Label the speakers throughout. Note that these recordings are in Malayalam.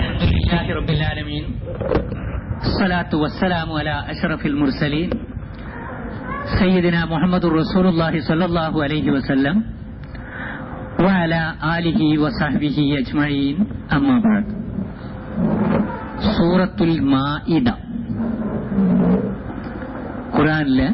Speaker 1: الحمد لله رب العالمين الصلاة والسلام على أشرف المرسلين سيدنا محمد رسول الله صلى الله عليه وسلم وعلى آله وصحبه أجمعين أما بعد سورة المائدة ഖുറാനിലെ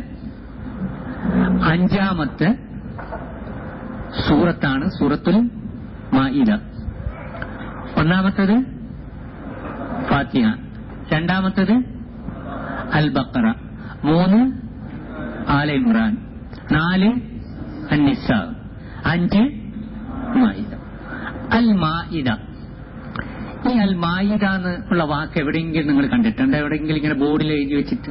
Speaker 1: അഞ്ചാമത്തെ സൂറത്താണ് സൂറത്തുൽ മായിദ ഒന്നാമത്തത് ഫാത്തിഹ രണ്ടാമത്തത് അൽ ബക്കറ മൂന്ന് ആല ഇമ്രാൻ നാല് അന്നിസ അഞ്ച് മായിദ അൽ മായിദ ഈ അൽ മായിദ എന്നുള്ള വാക്ക് എവിടെയെങ്കിലും നിങ്ങൾ കണ്ടിട്ടുണ്ട് എവിടെയെങ്കിലും ഇങ്ങനെ ബോർഡിൽ എഴുതി വെച്ചിട്ട്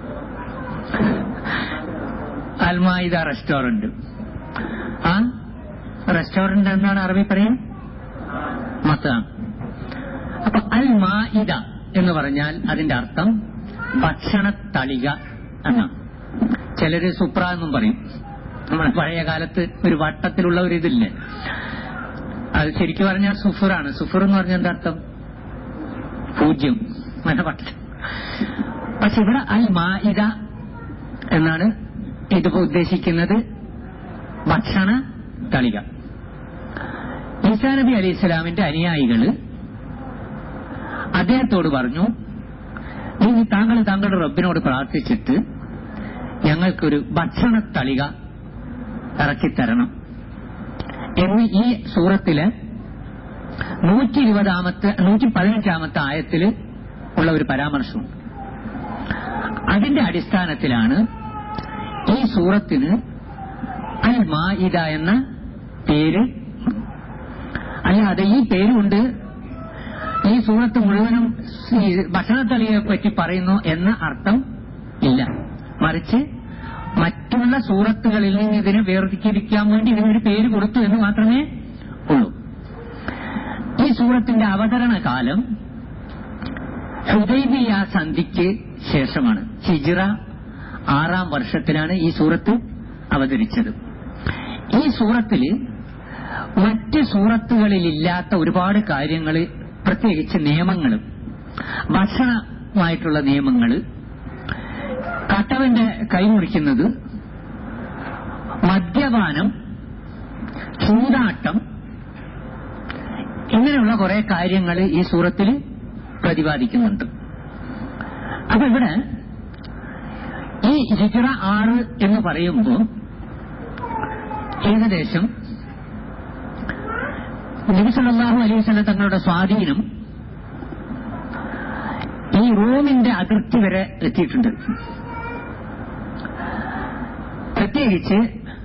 Speaker 1: അൽ മായിദ റെസ്റ്റോറന്റ് ആ റെസ്റ്റോറന്റ് എന്നാണ് അറബി പറയാ മത്താം അപ്പൊ അൽ മായിദ എന്ന് പറഞ്ഞാൽ അതിന്റെ അർത്ഥം ഭക്ഷണ തളിക എന്നാണ് ചിലര് സുപ്ര എന്നും പറയും നമ്മുടെ പഴയ കാലത്ത് ഒരു വട്ടത്തിലുള്ള ഒരു ഇതില്ലേ അത് ശരിക്കും പറഞ്ഞാൽ സുഫറാണ് സുഫർ എന്ന് പറഞ്ഞാൽ എന്താ അർത്ഥം പൂജ്യം അങ്ങനെ വട്ടം പക്ഷെ ഇവിടെ അൽ മായിദ എന്നാണ് ഇതിപ്പോ ഉദ്ദേശിക്കുന്നത് ഭക്ഷണ തളിക ഈസാ നബി അലൈഹി സ്വലാമിന്റെ അനുയായികള് അദ്ദേഹത്തോട് പറഞ്ഞു നീ താങ്കൾ താങ്കളുടെ റബ്ബിനോട് പ്രാർത്ഥിച്ചിട്ട് ഞങ്ങൾക്കൊരു ഭക്ഷണ തളിക ഇറക്കിത്തരണം എന്ന് ഈ സൂറത്തിലെ നൂറ്റി ഇരുപതാമത്തെ നൂറ്റി പതിനഞ്ചാമത്തെ ആയത്തില് ഉള്ള ഒരു പരാമർശമുണ്ട് അതിന്റെ അടിസ്ഥാനത്തിലാണ് ഈ സൂറത്തിന് അൽ മാഇദ എന്ന പേര് അല്ലാതെ ഈ പേരുകൊണ്ട് ഈ സൂറത്ത് മുഴുവനും ഈ ഭക്ഷണത്തളിയെ പറ്റി പറയുന്നു എന്ന അർത്ഥം ഇല്ല മറിച്ച് മറ്റുള്ള സൂറത്തുകളിൽ നിന്ന് ഇതിനെ വേർതിരിക്കാൻ വേണ്ടി ഇതിനൊരു പേര് കൊടുത്തു എന്ന് മാത്രമേ ഉള്ളൂ ഈ സൂറത്തിന്റെ അവതരണ കാലം ഹുദൈബിയ സന്ധിക്ക് ശേഷമാണ് ഹിജിറ ആറാം വർഷത്തിലാണ് ഈ സൂറത്ത് അവതരിച്ചത് ഈ സൂറത്തില് മറ്റ് സൂറത്തുകളിലില്ലാത്ത ഒരുപാട് കാര്യങ്ങൾ പ്രത്യേകിച്ച് നിയമങ്ങളും ഭക്ഷണമായിട്ടുള്ള നിയമങ്ങൾ കട്ടവന്റെ കൈമുറിക്കുന്നത് മദ്യപാനം ചൂതാട്ടം ഇങ്ങനെയുള്ള കുറെ കാര്യങ്ങൾ ഈ സൂറത്തിൽ പ്രതിപാദിക്കുന്നുണ്ട് അപ്പൊ ഇവിടെ ഈ ഹിജറ ആറ് എന്ന് പറയുമ്പോൾ ഏകദേശം നബിസല്ലാഹു അലൈഹി വസല്ലം തങ്ങളുടെ സ്വാധീനം ഈ റോമിന്റെ അതിർത്തി വരെ എത്തിയിട്ടുണ്ട് പ്രത്യേകിച്ച്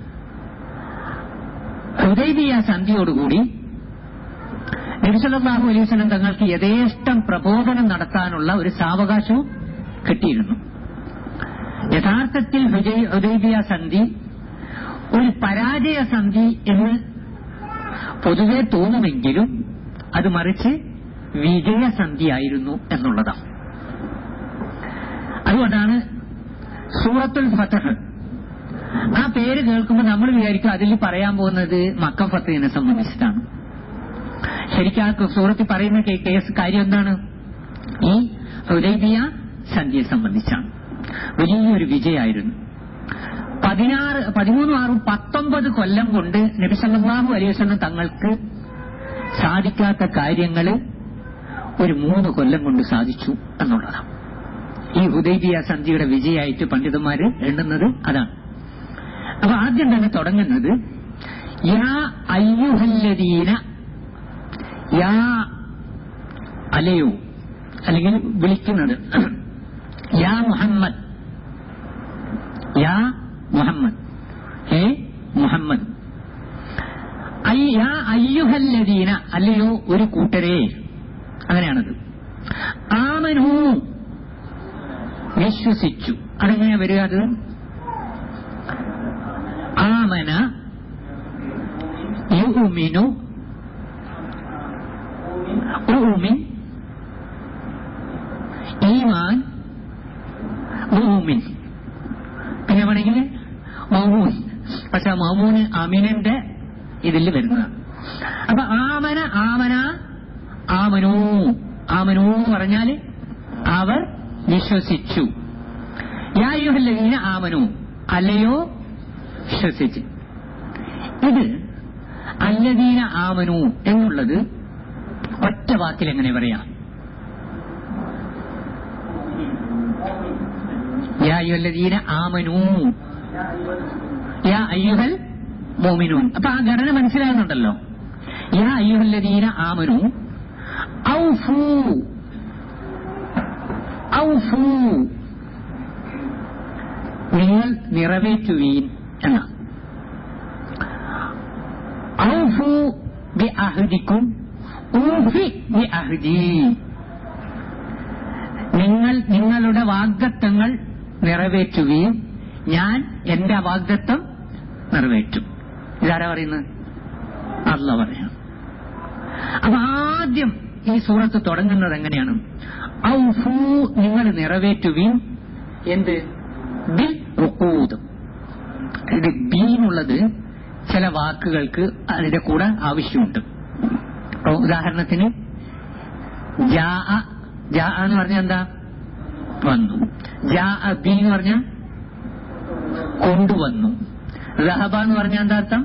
Speaker 1: ഹുദൈബിയ സന്ധിയോടുകൂടി നബിസല്ലാഹു അലൈഹി വസല്ലം തങ്ങൾക്ക് യഥേഷ്ടം പ്രബോധനം നടത്താനുള്ള ഒരു സാവകാശവും കിട്ടിയിരുന്നു യഥാർത്ഥത്തിൽ ഹുദൈബിയ സന്ധി ഒരു പരാജയ സന്ധി എന്ന് പൊതുവെ തോന്നുമെങ്കിലും അത് മറിച്ച് വിജയസന്ധിയായിരുന്നു എന്നുള്ളതാണ് അതുകൊണ്ടാണ് സൂറത്തുൽ ഫതഹ് ആ പേര് കേൾക്കുമ്പോൾ നമ്മൾ വിചാരിക്കും അതിൽ പറയാൻ പോകുന്നത് മക്കം ഫത്തഹിനെ സംബന്ധിച്ചിട്ടാണ് ശരിക്കും ആ സൂറത്തിൽ പറയുന്ന കേസ് കാര്യം എന്താണ് ഈ ഹുദൈബിയ സന്ധിയെ സംബന്ധിച്ചാണ് വലിയൊരു വിജയമായിരുന്നു പതിനാറ് പതിമൂന്ന് ആറും പത്തൊമ്പത് കൊല്ലം കൊണ്ട് നബി സല്ലല്ലാഹു അലൈഹി വസല്ലം തങ്ങൾക്ക് സാധിക്കാത്ത കാര്യങ്ങൾ ഒരു മൂന്ന് കൊല്ലം കൊണ്ട് സാധിച്ചു എന്നുള്ളതാണ് ഈ ഹുദൈബിയ സന്ധിയുടെ വിജയമായിട്ട് പണ്ഡിതന്മാര് എണ്ണുന്നത് അതാണ് അപ്പൊ ആദ്യം തന്നെ തുടങ്ങുന്നത് യാ അയ്യുഹല്ലദീന യാ അലയോ അല്ലെങ്കിൽ വിളിക്കുന്നത് യാ മുഹമ്മദ് യാ മുഹമ്മദ് ഹേ മുഹമ്മദ് യാ അയ്യുഹല്ലദീന അല്ലയോ ഒരു കൂട്ടരെ അങ്ങനെയാണത് ആമനു വിശ്വസിച്ചു അതെങ്ങനെയാ വരിക അത് ആമന യുമിനു ഉമിൻ ഈമാൻ മൂമിൻ പിന്നെ വേണമെങ്കിൽ മൗമൂൻ പക്ഷെ മൗമൂന് അമിനന്റെ ഇതിൽ വരുന്നതാണ് അപ്പൊ ആമന ആമന ആമനു ആമനു എന്ന് പറഞ്ഞാൽ അവർ വിശ്വസിച്ചു യാ അയ്യുഹല്ലദീന ആമനു അല്ലയോ വിശ്വസിച്ച് ഇത് അല്ലദീന ആമനു എന്നുള്ളത് ഒറ്റ വാക്കിൽ എങ്ങനെ പറയാം യാ അയ്യുഹല്ലദീന ആമനു യാ അയ്യുഹൽ മോമിനൂൻ അപ്പൊ ആ ഘടന മനസ്സിലാകുന്നുണ്ടല്ലോ യാ അയ്യുഹല്ലദീന ആമനു ഔഫു ഔഫു നിങ്ങൾ നിറവേറ്റുവീൻ എന്ന ഔഫു ബി അഹദിക്കും ഊഫി ബി അഹദി നിങ്ങൾ നിങ്ങളുടെ വാഗ്ദത്തങ്ങൾ നിറവേറ്റുകയും ഞാൻ എന്റെ വാഗ്ദത്തം നിറവേറ്റും ഇതാരാ പറയുന്നത് അല്ല പറയാം അപ്പൊ ആദ്യം ഈ സൂറത്ത് തുടങ്ങുന്നത് എങ്ങനെയാണ് ഔഫു നിങ്ങൾ നിറവേറ്റുകയും എന്ത് ബിൽ റുക്കൂദ് ഇത് ബീനുള്ളത് ചില വാക്കുകൾക്ക് അതിന്റെ കൂടെ ആവശ്യമുണ്ട് ഇപ്പൊ ഉദാഹരണത്തിന് ജാ ജാ എന്ന് പറഞ്ഞാൽ എന്താ വന്നു ജാ ബി എന്ന് പറഞ്ഞാൽ കൊണ്ടുവന്നു റഹബ എന്ന് പറഞ്ഞാൽ എന്താ അർത്ഥം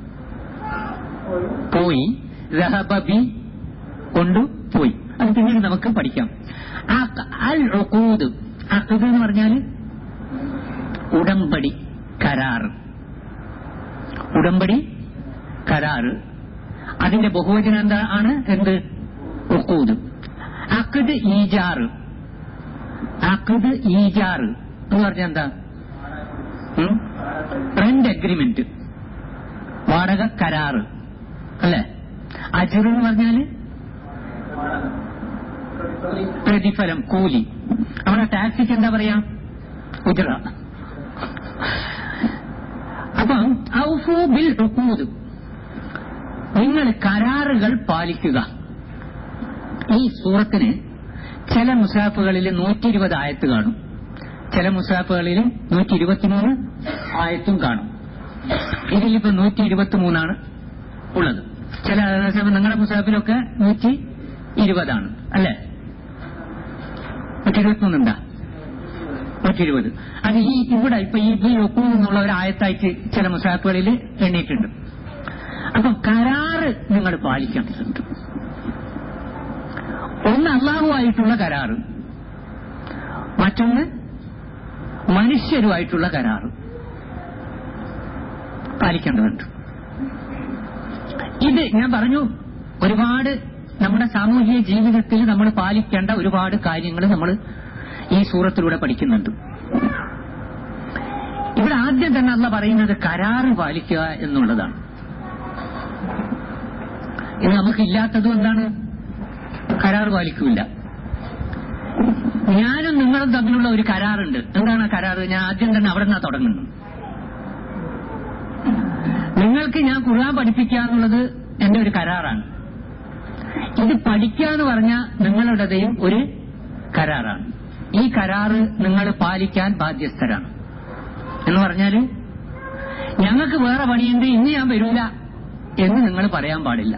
Speaker 1: പോയി റഹബ ബി കൊണ്ടുപോയി അത് പിന്നീട് നമുക്ക് പഠിക്കാം അഖ് അൽ ഉഖൂദ് അഖദ് എന്ന് പറഞ്ഞാൽ ഉടമ്പടി കരാറ് ഉടമ്പടി കരാറ് അതിന്റെ ബഹുവചനം എന്താ ആണ് എന്ത് ഉഖൂദ് അഖദ് ഈജാറ് അഖദ് ഈജാറ് എന്ന് പറഞ്ഞാൽ എന്താ റെന്റ് അഗ്രിമെന്റ് വാടക കരാറ് അല്ലെ അജർ എന്ന് പറഞ്ഞാല് പ്രതിഫലം കൂലി നമ്മുടെ ടാക്സിക്ക് എന്താ പറയാ ഉജറ അപ്പം ഔഫു ബിൽ റുക്കൂദ് നിങ്ങൾ കരാറുകൾ പാലിക്കുക ഈ സൂറത്തിന് ചില മുസാഫുകളിൽ നൂറ്റി ഇരുപത് ആയത്ത് കാണും ചില മുസാഫുകളിൽ നൂറ്റി ഇരുപത്തിമൂന്ന് ആയത്തും കാണും ഇതിലിപ്പോ നൂറ്റി ഇരുപത്തി മൂന്നാണ് ഉള്ളത് ചില സമയം നിങ്ങളുടെ മുസാഫിലൊക്കെ നൂറ്റി ഇരുപതാണ് അല്ലേ നൂറ്റി ഇരുപത്തിമൂന്നുണ്ടാ നൂറ്റി ഇരുപത് അത് ഈ ഇവിടെ ഇപ്പൊ ഈ ഈ ഒക്കു എന്നുള്ള ഒരു ആയത്തായിട്ട് ചില മുസാഫുകളിൽ എണ്ണീട്ടുണ്ട് അപ്പൊ കരാറ് നിങ്ങൾ പാലിക്കേണ്ടതുണ്ട് ഒന്ന് അള്ളാഹുവായിട്ടുള്ള കരാറ് മറ്റൊന്ന് മനുഷ്യരുമായിട്ടുള്ള കരാറ് പാലിക്കേണ്ടതുണ്ട് ഇത് ഞാൻ പറഞ്ഞു ഒരുപാട് നമ്മുടെ സാമൂഹിക ജീവിതത്തിൽ നമ്മൾ പാലിക്കേണ്ട ഒരുപാട് കാര്യങ്ങൾ നമ്മൾ ഈ സൂറത്തിലൂടെ പഠിക്കുന്നുണ്ട് ഇവിടെ ആദ്യം തന്നെ അല്ല പറയുന്നത് കരാറ് പാലിക്കുക എന്നുള്ളതാണ് ഇത് നമുക്കില്ലാത്തതും എന്താണ് കരാറ് പാലിക്കില്ല ഞാനും നിങ്ങളും തമ്മിലുള്ള ഒരു കരാറുണ്ട് എന്താണ് ആ കരാറ് ഞാൻ ആദ്യം തന്നെ അവിടെ നിന്നാ തുടങ്ങുന്നു നിങ്ങൾക്ക് ഞാൻ ഖുർആൻ പഠിപ്പിക്കുക എന്നുള്ളത് എന്റെ ഒരു കരാറാണ് ഇത് പഠിക്കുക എന്ന് പറഞ്ഞാൽ നിങ്ങളുടേതയും ഒരു കരാറാണ് ഈ കരാറ് നിങ്ങൾ പാലിക്കാൻ ബാധ്യസ്ഥരാണ് എന്ന് പറഞ്ഞാല് ഞങ്ങൾക്ക് വേറെ പണിയുണ്ട് ഇന്ന് ഞാൻ വരൂല എന്ന് നിങ്ങൾ പറയാൻ പാടില്ല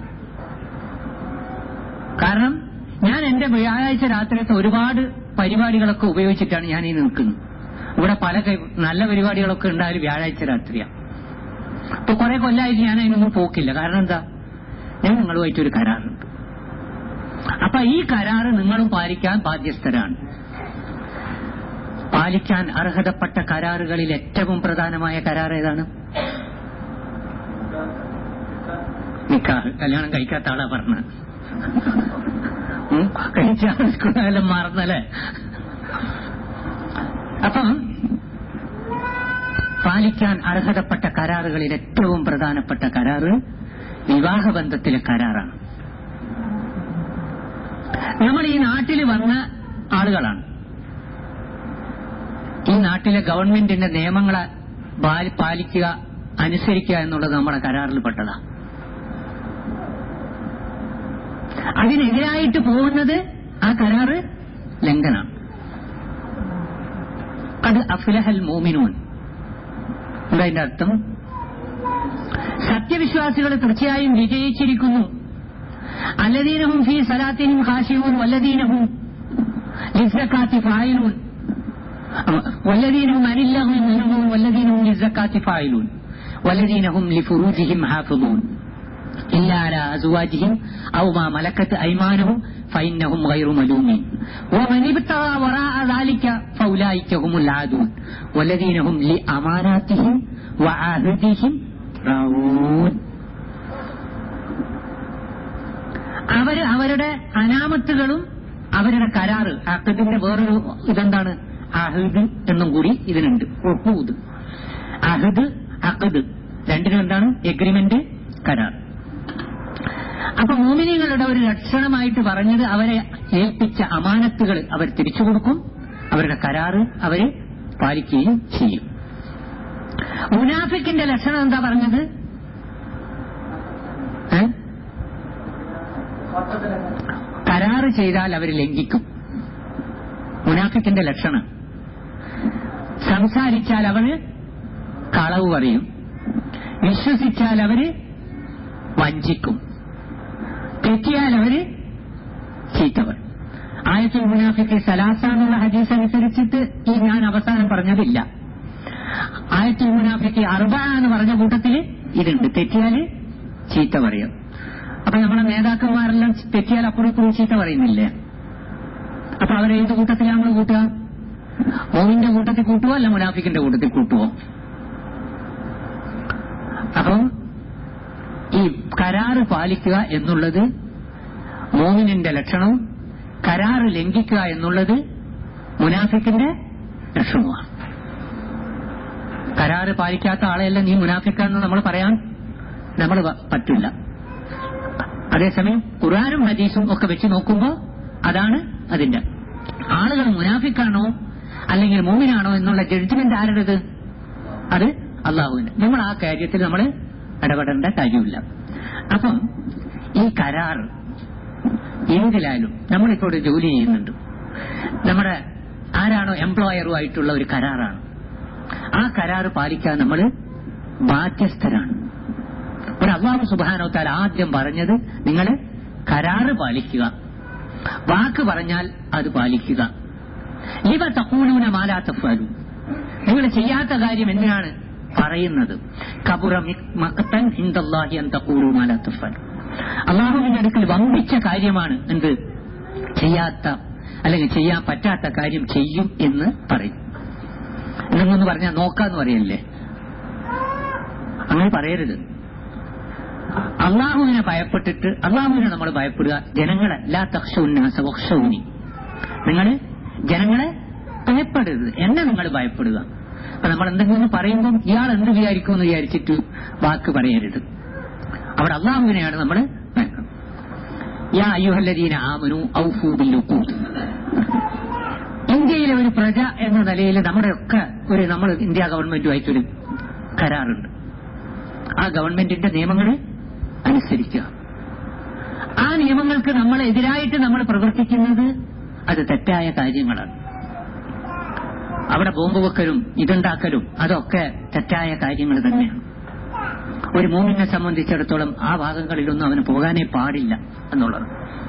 Speaker 1: കാരണം ഞാൻ എന്റെ വ്യാഴാഴ്ച രാത്രിയത്തെ ഒരുപാട് പരിപാടികളൊക്കെ ഉപയോഗിച്ചിട്ടാണ് ഞാൻ ഈ നിൽക്കുന്നത് ഇവിടെ പല കൈ- നല്ല പരിപാടികളൊക്കെ ഉണ്ടായാലും വ്യാഴാഴ്ച രാത്രിയാണ് ഇപ്പൊ കുറെ കൊല്ലമായിട്ട് ഞാൻ അതിനൊന്നും പോക്കില്ല കാരണം എന്താ ഞാൻ നിങ്ങളുമായിട്ടൊരു കരാറുണ്ട് അപ്പൊ ഈ കരാറ് നിങ്ങളും പാലിക്കാൻ ബാധ്യസ്ഥരാണ് പാലിക്കാൻ അർഹതപ്പെട്ട കരാറുകളിൽ ഏറ്റവും പ്രധാനമായ കരാർ ഏതാണ് നിക്കാഹ് കല്യാണം കഴിക്കാത്ത ആളാ പറഞ്ഞ കഴിച്ചാലും മറന്നല്ലേ അപ്പം പാലിക്കാൻ അർഹതപ്പെട്ട കരാറുകളിൽ ഏറ്റവും പ്രധാനപ്പെട്ട കരാറ് വിവാഹബന്ധത്തിലെ കരാറാണ് നമ്മൾ ഈ നാട്ടിൽ വന്ന ആളുകളാണ് ഈ നാട്ടിലെ ഗവൺമെന്റിന്റെ നിയമങ്ങളെ പാലി- പാലിക്കുക അനുസരിക്കുക എന്നുള്ളത് നമ്മുടെ കരാറിൽ പെട്ടതാ അതിനെതിരായിട്ട് പോകുന്നത് ആ കരാറ് ലംഘനാണ് അത് അഫ്ലഹൽ മോമിനൂൻ എന്താ അതിന്റെ അർത്ഥം സത്യവിശ്വാസികൾ തീർച്ചയായും വിജയിച്ചിരിക്കുന്നു അല്ലദീനഹും ഫീ സലാത്തിനും ഖാശിഊൻ വല്ലദീനഹും ലിസ്സക്കാത്തി ഫായിലൂൻ والذين هم عن اللغو معرضون والذين هم للزكاة فاعلون والذين هم لفروجهم حافظون إلا على أزواجهم أو ما ملكت أيمانهم فإنهم غير ملومين ومن ابتغى وراء ذلك فأولئك هم العادون والذين هم لأماناتهم وعهدهم راعون അവര് അവരുടെ അനാമത്തുകളും അവരുടെ കരാറ് അക്കത്തിന്റെ വേറൊരു ഇതെന്താണ് അഹദ് എന്നും കൂടി ഇതിനുണ്ട് ഉഹൂദ് അഹദ് അഖദ് രണ്ടിനും എന്താണ് എഗ്രിമെന്റ് കരാർ അപ്പൊ മോമിനികളുടെ ഒരു ലക്ഷണമായിട്ട് പറഞ്ഞത് അവരെ ഏൽപ്പിച്ച അമാനത്തുകൾ അവർ തിരിച്ചു കൊടുക്കും അവരുടെ കരാറ് അവര് പാലിക്കുകയും ചെയ്യും മുനാഫിക്കിന്റെ ലക്ഷണം എന്താ പറഞ്ഞത് ഏ? കരാറ് ചെയ്താൽ അവർ ലംഘിക്കും മുനാഫിക്കിന്റെ ലക്ഷണം സംസാരിച്ചാൽ അവര് കളവ് പറയും വിശ്വസിച്ചാൽ അവര് വഞ്ചിക്കും തെറ്റിയാൽ അവര് ചീത്ത പറയും ആയത്തുൽ മുനാഫിക്ക് സലാസ എന്നുള്ള ഹദീസ് അനുസരിച്ചിട്ട് ഈ ഞാൻ അവസാനം പറഞ്ഞതില്ല ആയത്തുൽ മുനാഫിക്ക് അർബ എന്ന് പറഞ്ഞ കൂട്ടത്തില് ഇതുണ്ട് തെറ്റിയാല് ചീത്ത പറയും അപ്പൊ നമ്മുടെ നേതാക്കന്മാരെല്ലാം തെറ്റിയാൽ അപ്പുറം ഇപ്പുറം ചീത്ത പറയുന്നില്ലേ അപ്പൊ അവരെ ഏത് കൂട്ടത്തിലാണ് നമ്മൾ കൂട്ടുക മോമിന്റെ കൂട്ടത്തിൽ കൂട്ടുവോ അല്ല മുനാഫിക്കിന്റെ കൂട്ടത്തിൽ കൂട്ടുവോ അപ്പം ഈ കരാറ് പാലിക്കുക എന്നുള്ളത് മോമിനിന്റെ ലക്ഷണവും കരാറ് ലംഘിക്കുക എന്നുള്ളത് മുനാഫിക്കിന്റെ ലക്ഷണവുമാണ് കരാറ് പാലിക്കാത്ത ആളെയല്ല നീ മുനാഫിക്കാന്ന് നമ്മൾ പറയാൻ നമ്മൾ പറ്റില്ല അതേസമയം ഖുറാനും ഹദീസും ഒക്കെ വെച്ച് നോക്കുമ്പോൾ അതാണ് അതിന്റെ ആളുകൾ മുനാഫിക്കാണോ അല്ലെങ്കിൽ മൂമിനാണോ എന്നുള്ള ജഡ്ജ്മെന്റ് ആരുടേത് അത് അള്ളാഹുവിന് നമ്മൾ ആ കാര്യത്തിൽ നമ്മൾ ഇടപെടേണ്ട കാര്യമില്ല അപ്പം ഈ കരാർ ഏതിലായാലും നമ്മളിപ്പോൾ ഒരു ജോലി ചെയ്യുന്നുണ്ട് നമ്മുടെ ആരാണോ എംപ്ലോയറുമായിട്ടുള്ള ഒരു കരാറാണ് ആ കരാറ് പാലിക്കാൻ നമ്മൾ ബാധ്യസ്ഥരാണ് ഒരു അള്ളാഹു സുബാനോത്താൽ ആദ്യം പറഞ്ഞത് നിങ്ങൾ കരാറ് പാലിക്കുക വാക്ക് പറഞ്ഞാൽ അത് പാലിക്കുക ഇവ തക്കൂലൂന മാലാത്തഫാലു നിങ്ങൾ ചെയ്യാത്ത കാര്യം എന്തിനാണ് പറയുന്നത് കബുറ മക്തൻ ഹിന്ദല്ലാഹി അൻ തക്കൂലു മാലാത്തഫാലു അള്ളാഹുവിന്റെ അടുക്കൽ വമ്പിച്ച കാര്യമാണ് എന്ത് ചെയ്യാത്ത അല്ലെങ്കിൽ ചെയ്യാൻ പറ്റാത്ത കാര്യം ചെയ്യും എന്ന് പറയും എന്തെന്ന് പറഞ്ഞാൽ നോക്കാന്ന് പറയല്ലേ അങ്ങനെ പറയരുത് അള്ളാഹുവിനെ ഭയപ്പെട്ടിട്ട് അള്ളാഹുവിനെ നമ്മൾ ഭയപ്പെടുക ജനങ്ങളെ ലാ തക്ഷുന്നാസ വക്ഷൗനി നിങ്ങൾ ജനങ്ങളെ ഭയപ്പെടരുത് എന്നെ നിങ്ങൾ ഭയപ്പെടുക അപ്പൊ നമ്മൾ എന്തെങ്കിലും പറയുമ്പോൾ ഇയാൾ എന്ത് വിചാരിക്കുമെന്ന് വിചാരിച്ചിട്ട് വാക്ക് പറയരുത് അവിടെ അള്ളാഹുവിനെയാണ് നമ്മൾ ഭയക്കുന്നത് യാ അയ്യുഹല്ലദീന ആമനു ഔഫൂ ബിൽ ഉഖൂദ് ഇന്ത്യയിലെ ഒരു പ്രജ എന്ന നിലയിൽ നമ്മുടെ ഒക്കെ ഒരു നമ്മൾ ഇന്ത്യ ഗവൺമെന്റുമായിട്ടൊരു കരാറുണ്ട് ആ ഗവൺമെന്റിന്റെ നിയമങ്ങൾ അനുസരിക്കുക ആ നിയമങ്ങൾക്ക് നമ്മൾ എതിരായിട്ട് നമ്മൾ പ്രവർത്തിക്കുന്നത് അത് തെറ്റായ കാര്യങ്ങളാണ് അവിടെ ബോംബ് വെക്കലും ഇതുണ്ടാക്കലും അതൊക്കെ തെറ്റായ കാര്യങ്ങൾ തന്നെയാണ് ഒരു മൂമിനെ സംബന്ധിച്ചിടത്തോളം ആ ഭാഗങ്ങളിലൊന്നും അവന് പോകാനേ പാടില്ല എന്നുള്ളത്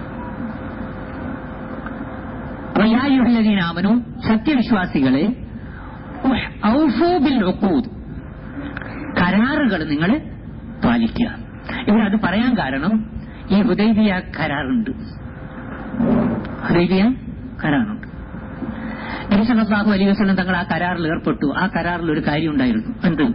Speaker 1: അപ്പൊ യായുഹല്ലദീനാമനു സത്യവിശ്വാസികളെ ഔഫൂ ബിൽ ഉഖൂദ് കരാറുകൾ നിങ്ങൾ പാലിക്കുക ഇവിടെ അത് പറയാൻ കാരണം ഈ ഹുദൈബിയ കരാറുണ്ട് ഹുദൈബിയ കരാറുണ്ട് നബിസല്ലാഹു അലൈഹി വസ്ലം തങ്ങൾ ആ കരാറിൽ ഏർപ്പെട്ടു ആ കരാറിൽ ഒരു കാര്യം ഉണ്ടായിരുന്നു എന്ത്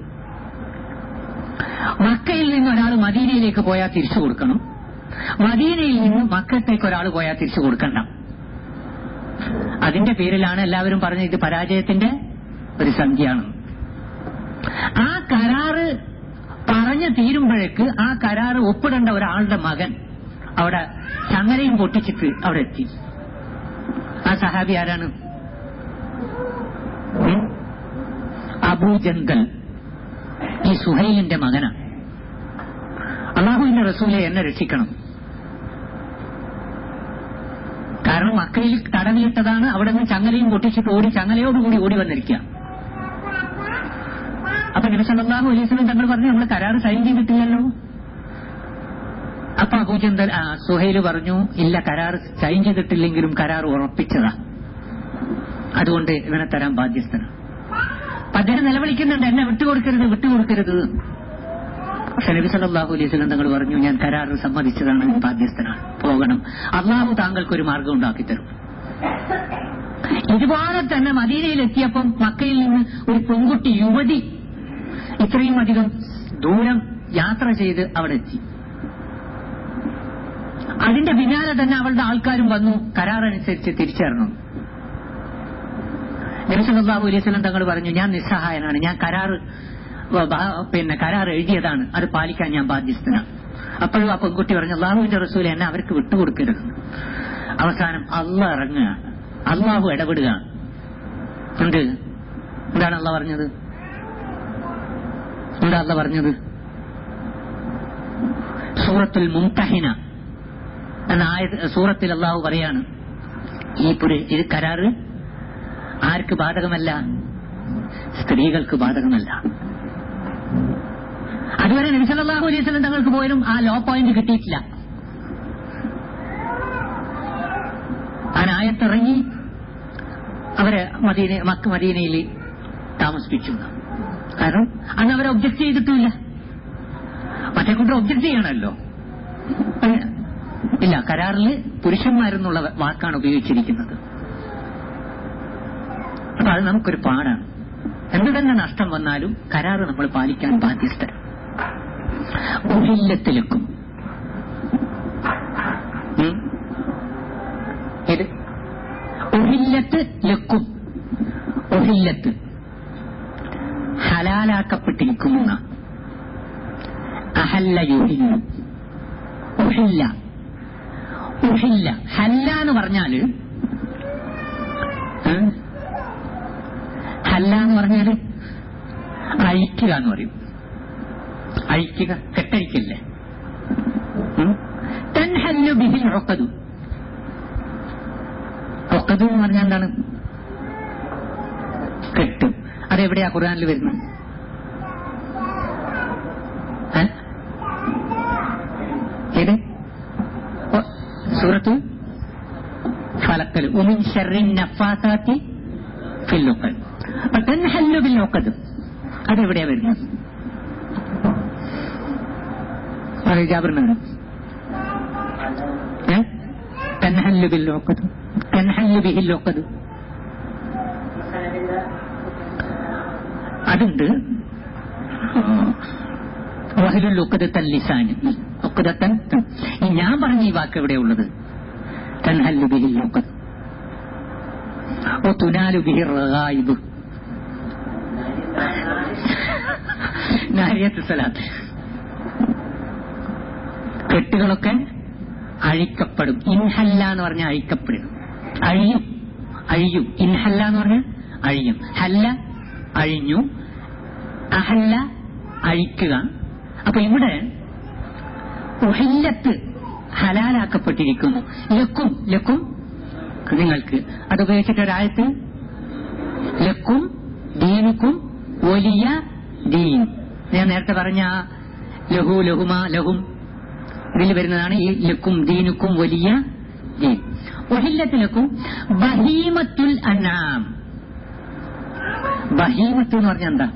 Speaker 1: മക്കയിൽ നിന്ന് ഒരാൾ മദീനയിലേക്ക് പോയാൽ തിരിച്ചു കൊടുക്കണം മദീനയിൽ നിന്ന് മക്കത്തേക്ക് ഒരാൾ പോയാൽ തിരിച്ചു കൊടുക്കണ്ട അതിന്റെ പേരിലാണ് എല്ലാവരും പറഞ്ഞ ഇത് പരാജയത്തിന്റെ ഒരു സംഖ്യയാണ് ആ കരാറ് പറഞ്ഞു തീരുമ്പോഴേക്ക് ആ കരാറ് ഒപ്പിടേണ്ട ഒരാളുടെ മകൻ അവിടെ ചങ്ങലയും പൊട്ടിച്ചിട്ട് അവിടെ എത്തി ആ സഹാബി ആരാണ് ഉം? അബൂ ജന്തൽ ഈ സുഹൈലിന്റെ മകനാണ് അള്ളാഹുവിന്റെ റസൂലെ എന്നെ രക്ഷിക്കണം കാരണം മക്കയിൽ തടവിയിട്ടതാണ് അവിടെ നിന്ന് ചങ്ങലയും പൊട്ടിച്ചിട്ട് ഓടി ചങ്ങലയോടുകൂടി ഓടി വന്നിരിക്കുക അപ്പൊ നബി സല്ലല്ലാഹു അലൈഹി വസല്ലം തങ്ങൾ പറഞ്ഞു നമ്മൾ കരാർ സൈൻ ചെയ്തിട്ടില്ലല്ലോ ആ അപ്പൊ അബൂജന്തൽ ആ, സുഹൈല് പറഞ്ഞു ഇല്ല കരാർ സൈൻ ചെയ്തിട്ടില്ലെങ്കിലും കരാർ ഉറപ്പിച്ചതാ അതുകൊണ്ട് ഇവനെ തരാൻ ബാധ്യസ്ഥനാണ് അപ്പൊ അദ്ദേഹം നിലവിളിക്കുന്നുണ്ട് എന്നെ വിട്ടുകൊടുക്കരുത് വിട്ടുകൊടുക്കരുത് പക്ഷെ നബി സല്ലല്ലാഹു അലൈഹി വസല്ലം തങ്ങൾ പറഞ്ഞു ഞാൻ കരാർ സമ്മതിച്ചതാണ് ബാധ്യസ്ഥനാണ് പോകണം അള്ളാഹു താങ്കൾക്ക് ഒരു മാർഗം ഉണ്ടാക്കി തരും ഇതുപോലെ തന്നെ മദീനയിൽ എത്തിയപ്പം മക്കയിൽ നിന്ന് ഒരു പെൺകുട്ടി യുവതി ഇത്രയും അധികം ദൂരം യാത്ര ചെയ്ത് അവിടെ എത്തി അതിന്റെ പിന്നാലെ തന്നെ അവളുടെ ആൾക്കാരും വന്നു കരാറനുസരിച്ച് തിരിച്ചറിഞ്ഞു നബിസല്ലാഹു അലൈഹി സ്വലം തങ്ങൾ പറഞ്ഞു ഞാൻ നിസ്സഹായനാണ് ഞാൻ കരാർ വ- ബ- പിന്നെ കരാർ എഴുതിയതാണ് അത് പാലിക്കാൻ ഞാൻ ബാധ്യസ്ഥനാണ് അപ്പോഴും ആ പെൺകുട്ടി പറഞ്ഞു അള്ളാഹുവിന്റെ റസൂൽ എന്നെ അവർക്ക് വിട്ടുകൊടുക്കരുത് അവസാനം അള്ള ഇറങ്ങുകയാണ് അള്ളാഹു ഇടപെടുകയാണ് എന്ത് എന്താണ് അള്ള പറഞ്ഞത് എന്താ അള്ള പറഞ്ഞത് സൂറത്തുൽ മുംതഹിന എന്ന ആയത് സൂറത്തിൽ അള്ളാഹു പറയാണ് ഈ പുരു ഇത് കരാറ് ആർക്ക് ബാധകമല്ല സ്ത്രീകൾക്ക് ബാധകമല്ല അതുവരെ നബിസല്ലാഹു അലൈഹി സ്വലം തങ്ങൾക്ക് പോലും ആ ലോ പോയിന്റ് കിട്ടിയിട്ടില്ല ആനായത്തിറങ്ങി അവരെ മദീന മക്ക മദീനയിൽ താമസിപ്പിച്ചു കാരണം അന്ന് അവരെ ഒബ്ജക്ട് ചെയ്തിട്ടുമില്ല മറ്റേ കൂട്ടർ ഒബ്ജക്ട് ചെയ്യണമല്ലോ ഏഹ്, ഇല്ല കരാറിൽ പുരുഷന്മാരെന്നുള്ള വാക്കാണ് ഉപയോഗിച്ചിരിക്കുന്നത് അപ്പൊ അത് നമുക്കൊരു പാടാണ് എന്ത് തന്നെ നഷ്ടം വന്നാലും കരാറ് നമ്മൾ പാലിക്കാൻ ബാധ്യസ്ഥ ഉഹില്ലത്തിലെക്കും ഉം? ഇത് ഉഹില്ലത്ത് ലക്കും ഉഹില്ലത്ത് ഹലാലാക്കപ്പെട്ടിരിക്കുന്ന അഹല്ല യുഹില്ലു ഉഹില്ല ഉഹില്ല ഹല്ല എന്ന് പറഞ്ഞാല് ഏ? ഹല്ല എന്ന് പറഞ്ഞാല് അഴിക്കുക എന്ന് പറയും അഴിക്കുക കെട്ടഴിക്കില്ലേ ഉം? തൻഹല്ലു ബിഹിൽ ഉഖദു ഉഖദു എന്ന് പറഞ്ഞാൽ എന്താണ് കെട്ട് അതെവിടെയാ ഖുർആനിൽ വരുന്നത് ഏ? ഏത് ഓ, സൂറത്ത് ഫലക്കൽ ഉമിൻ ഷർറിൻ നഫാസാത്തി ഫിൽ ഉഖദ് അപ്പൊ തൻഹല്ലു ബിൽ ഉഖദ് അതെവിടെയാ വരുന്നത് പറയൂ ജാബിറിനാണ് ഏ തൻഹല്ലു ബിൽ ഉഖദ് തൻഹല്ലു ബിഹിൽ ഉഖദ് അതുണ്ട് വഹലുൽ ഉഖദത്തൻ ലിസാനി ഉഖദത്തൻ ഈ ഞാൻ പറഞ്ഞ ഈ വാക്ക് എവിടെ ഉള്ളത് തൻഹല്ലു ബിഹിൽ ഉഖദ് وتنال به الرغائب നാരിയത്ത് സലാത്ത് കെട്ടുകളൊക്കെ അഴിക്കപ്പെടും ഇൻഹല്ല എന്ന് പറഞ്ഞാൽ അഴിക്കപ്പെടും അഴിയും അഴിയും ഇൻഹല്ല എന്ന് പറഞ്ഞാൽ അഴിയും ഹല്ല അഴിഞ്ഞു അഹല്ല അഴിക്കുക അപ്പൊ ഇവിടെ ഉഹില്ലത്ത് ഹലാലാക്കപ്പെട്ടിരിക്കുന്നു ലക്കും ലക്കും നിങ്ങൾക്ക് അത് ഉപയോഗിച്ചിട്ട് ഒരായത്ത് ലക്കും ദീനുക്കും വലിയ ദീൻ ഞാൻ നേരത്തെ പറഞ്ഞ ആ ലഹു ലഹുമ ലഹും ഇതിൽ വരുന്നതാണ് ഈ ലക്കും ദീനുക്കും വലിയ ദീൻ ഒഹില്ലത്തിലക്കും ബഹീമത്തുൽ അനാം ബഹീമത്ത് എന്ന് പറഞ്ഞാൽ എന്താ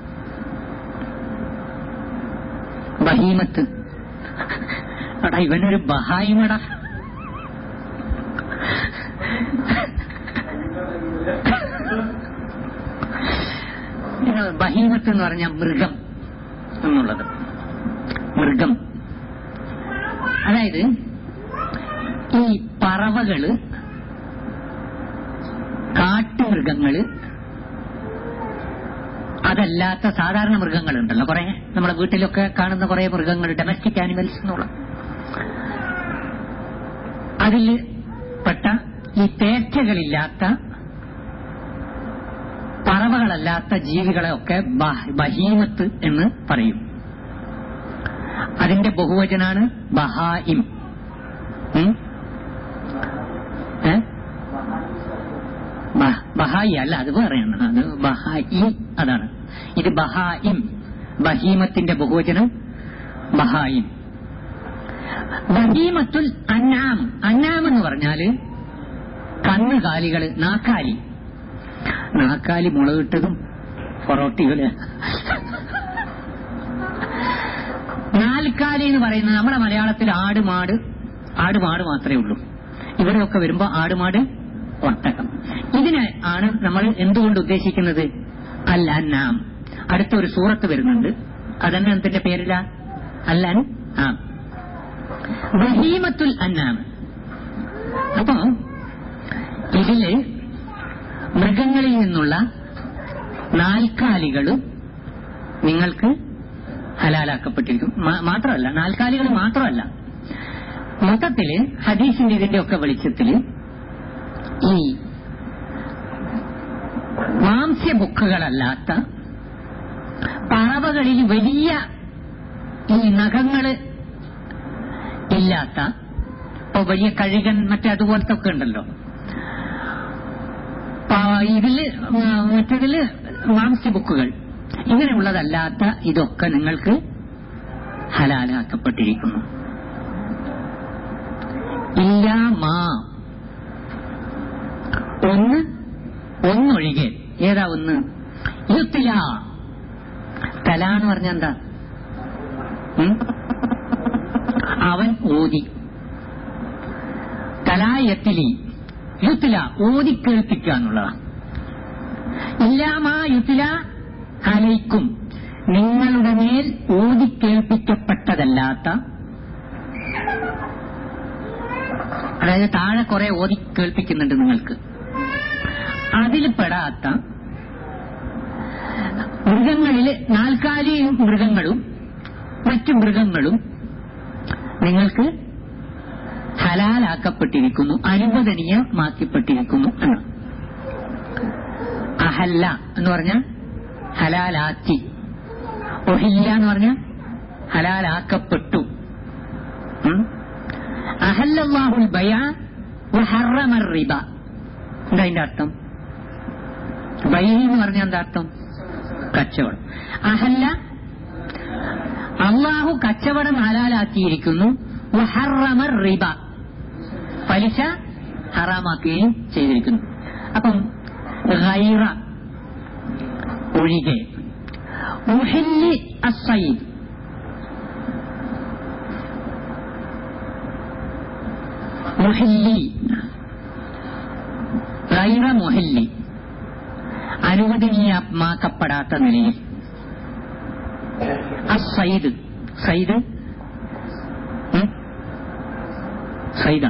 Speaker 1: ബഹീമത്ത് എടാ ഇവനൊരു ബഹായിമടാ ബഹീമത്ത് എന്ന് പറഞ്ഞാൽ മൃഗം എന്നുള്ളത് മൃഗം അതായത് ഈ പറവകള് കാട്ടുമൃഗങ്ങള് അതല്ലാത്ത സാധാരണ മൃഗങ്ങളുണ്ടല്ലോ കുറെ നമ്മുടെ വീട്ടിലൊക്കെ കാണുന്ന കുറെ മൃഗങ്ങൾ ഡൊമസ്റ്റിക് ആനിമൽസ് എന്നുള്ള അതിൽ പെട്ട ഈ തേറ്റകളില്ലാത്ത പറവകളല്ലാത്ത ജീവികളെ ഒക്കെ ബഹ- ബഹീമത്ത് എന്ന് പറയും അതിന്റെ ബഹുവചനാണ് ബഹായിം ഉം? ഏ? ബ- ബഹായി അല്ല അത് വേറെയാണ് അത് ബഹായി അതാണ് ഇത് ബഹായിം ബഹീമത്തിന്റെ ബഹുവചനം ബഹായിം ബഹീമത്തുൽ അന്നാം അന്നാം എന്ന് പറഞ്ഞാല് കന്നുകാലികള് നാക്കാലി നാക്കാലി മുളകിട്ടതും പൊറോട്ടികള് നാൽക്കാലി എന്ന് പറയുന്നത് നമ്മുടെ മലയാളത്തിൽ ആട് മാട് ആട് മാട് മാത്രമേ ഉള്ളൂ ഇവിടെയൊക്കെ വരുമ്പോ ആടുമാട് ഒട്ടകം ഇതിനെ ആണ് നമ്മൾ എന്തുകൊണ്ട് ഉദ്ദേശിക്കുന്നത് അൽ അന്നാം അടുത്ത ഒരു സൂറത്ത് വരുന്നുണ്ട് അതെന്നതിന്റെ പേരില അൽ അൻ ആം ബഹീമത്തുൽ അന്നാം അപ്പോ ഇതില് മൃഗങ്ങളിൽ നിന്നുള്ള നാൽക്കാലികൾ നിങ്ങൾക്ക് ഹലാലാക്കപ്പെട്ടിരിക്കും മാ- മാത്രമല്ല നാൽക്കാലികൾ മാത്രമല്ല മൊത്തത്തില് ഹദീസിന്റെ ഇതിന്റെ ഒക്കെ വെളിച്ചത്തില് ഈ മാംസ്യബുക്കുകളല്ലാത്ത പറവകളിൽ വലിയ ഈ നഖങ്ങള് ഇല്ലാത്ത ഇപ്പൊ വലിയ കഴുകൻ മറ്റേ അതുപോലത്തെ ഒക്കെ ഉണ്ടല്ലോ പ- ഇതില് ആ, മറ്റതില് മാംസ്യബുക്കുകൾ ഇങ്ങനെയുള്ളതല്ലാത്ത ഇതൊക്കെ നിങ്ങൾക്ക് ഹലാലാക്കപ്പെട്ടിരിക്കുന്നു ഇല്ല മാ ഒന്ന് ഒന്നൊഴികെ ഏതാ ഒന്ന് യുത്തില തല എന്ന് പറഞ്ഞ എന്താ ഉം? അവൻ ഓതി തലായത്തിലി യുത്തില ഓതി കേൾപ്പിക്കുക എന്നുള്ളതാണ് ഇല്ലാമാ യുത്തില അലൈക്കും നിങ്ങളുടെ മേൽ ഓതി കേൾപ്പിക്കപ്പെട്ടതല്ലാത്ത അതായത് താഴെ കുറെ ഓതി കേൾപ്പിക്കുന്നുണ്ട് നിങ്ങൾക്ക് അതിൽ പെടാത്ത മൃഗങ്ങളില് നാൽക്കാലി മൃഗങ്ങളും മറ്റു മൃഗങ്ങളും നിങ്ങൾക്ക് ഹലാലാക്കപ്പെട്ടിരിക്കുന്നു അനുവദനീയമാക്കപ്പെട്ടിരിക്കുന്നു എന്ന് അഹല്ല എന്ന് പറഞ്ഞാൽ ഹലാലാക്കി ഒഹില്ല എന്ന് പറഞ്ഞാൽ ഹലാലാക്കപ്പെട്ടു ഉം? അഹല്ലല്ലാഹുൽ ബയാ വഹറമർ റിബ എന്താ അതിന്റെ അർത്ഥം ബൈ എന്ന് പറഞ്ഞാൽ എന്താ അർത്ഥം കച്ചവടം അഹല്ല അള്ളാഹു കച്ചവടം ഹലാലാക്കിയിരിക്കുന്നു വഹറമർ റിബ പലിശ ഹറാമാക്കുകയും ചെയ്തിരിക്കുന്നു അപ്പം ഗൈറ ഒഴികെ മുഹല്ലി അസൈദ് മുഹല്ലി ഗൈറ മുഹല്ലി അനുവദനീയമാക്കപ്പെടാത്ത നിലയിൽ അസൈദ് സൈദ് ഉം? സൈദ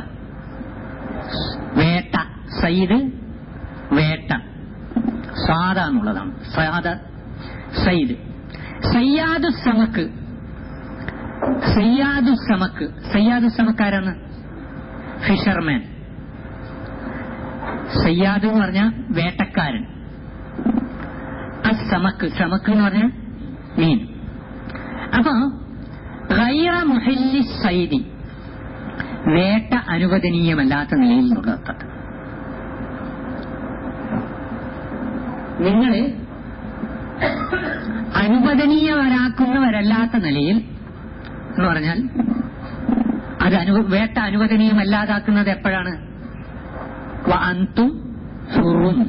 Speaker 1: വേട്ട സൈദ് വേട്ട സാദ എന്നുള്ളതാണ് സാദ സൈദ് സയ്യാദു സമക്ക് സയ്യാദു സമക്ക് സയ്യാദു സമക്കാരാണ് ഫിഷർമാൻ സയ്യാദ് എന്ന് പറഞ്ഞാൽ വേട്ടക്കാരൻ സമക്ക് സമക്ക് എന്ന് പറഞ്ഞാൽ മീൻ അപ്പോ ഗൈറ മുഹല്ലി സൈദി വേട്ട അനുവദനീയമല്ലാത്ത നിലയിൽ നിന്നുള്ള അർത്ഥം നിങ്ങൾ അനുവദനീയവരാക്കുന്നവരല്ലാത്ത നിലയിൽ എന്ന് പറഞ്ഞാൽ അത് അനു വേട്ട അനുവദനീയമല്ലാതാക്കുന്നത് എപ്പോഴാണ് വാന്തും ഹുറും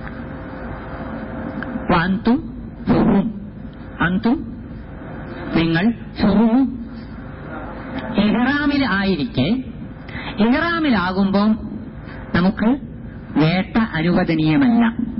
Speaker 1: വാന്തും ഹുറും അന്തും നിങ്ങൾ ഹുറും ഇഹ്റാമിൽ ആയിരിക്കെ ഇഹ്റാമിലാകുമ്പോൾ നമുക്ക് വേട്ട അനുവദനീയമല്ല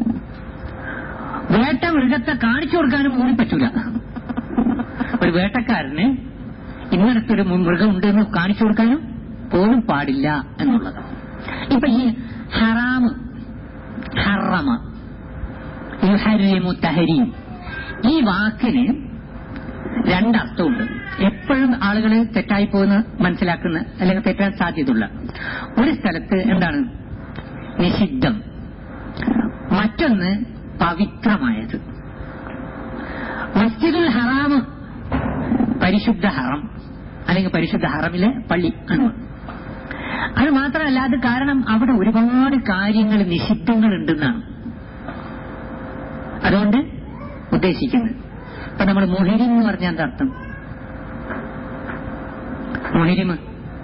Speaker 1: വേട്ട മൃഗത്തെ കാണിച്ചു കൊടുക്കാനും കൂടി പറ്റൂല ഒരു വേട്ടക്കാരന് ഇന്നടത്തൊരു മൃഗം ഉണ്ടെന്ന് കാണിച്ചു കൊടുക്കാനും പോലും പാടില്ല എന്നുള്ളത് ഇപ്പൊ ഈ ഹറാമ് ഹറമ യുഹരിമു തഹരീം ഈ വാക്കിന് രണ്ടർത്ഥമുണ്ട് എപ്പോഴും ആളുകൾ തെറ്റായി പോകുന്ന മനസ്സിലാക്കുന്ന അല്ലെങ്കിൽ തെറ്റാൻ സാധ്യതയുള്ള ഒരു സ്ഥലത്ത് എന്താണ് നിഷിദ്ധം മറ്റൊന്ന് പവിത്രമായത് മസ്ജിദുൽ ഹറാം പരിശുദ്ധ ഹറം അല്ലെങ്കിൽ പരിശുദ്ധ ഹറമിലെ പള്ളി ആണ് അത് മാത്രമല്ല അത് കാരണം അവിടെ ഒരുപാട് കാര്യങ്ങൾ നിഷിദ്ധങ്ങൾ ഉണ്ടെന്നാണ് അതുകൊണ്ട് ഉദ്ദേശിക്കുന്നത് ഇപ്പൊ നമ്മൾ മുഹിരിം എന്ന് പറഞ്ഞാൽ എന്താ അർത്ഥം മുഹിരിം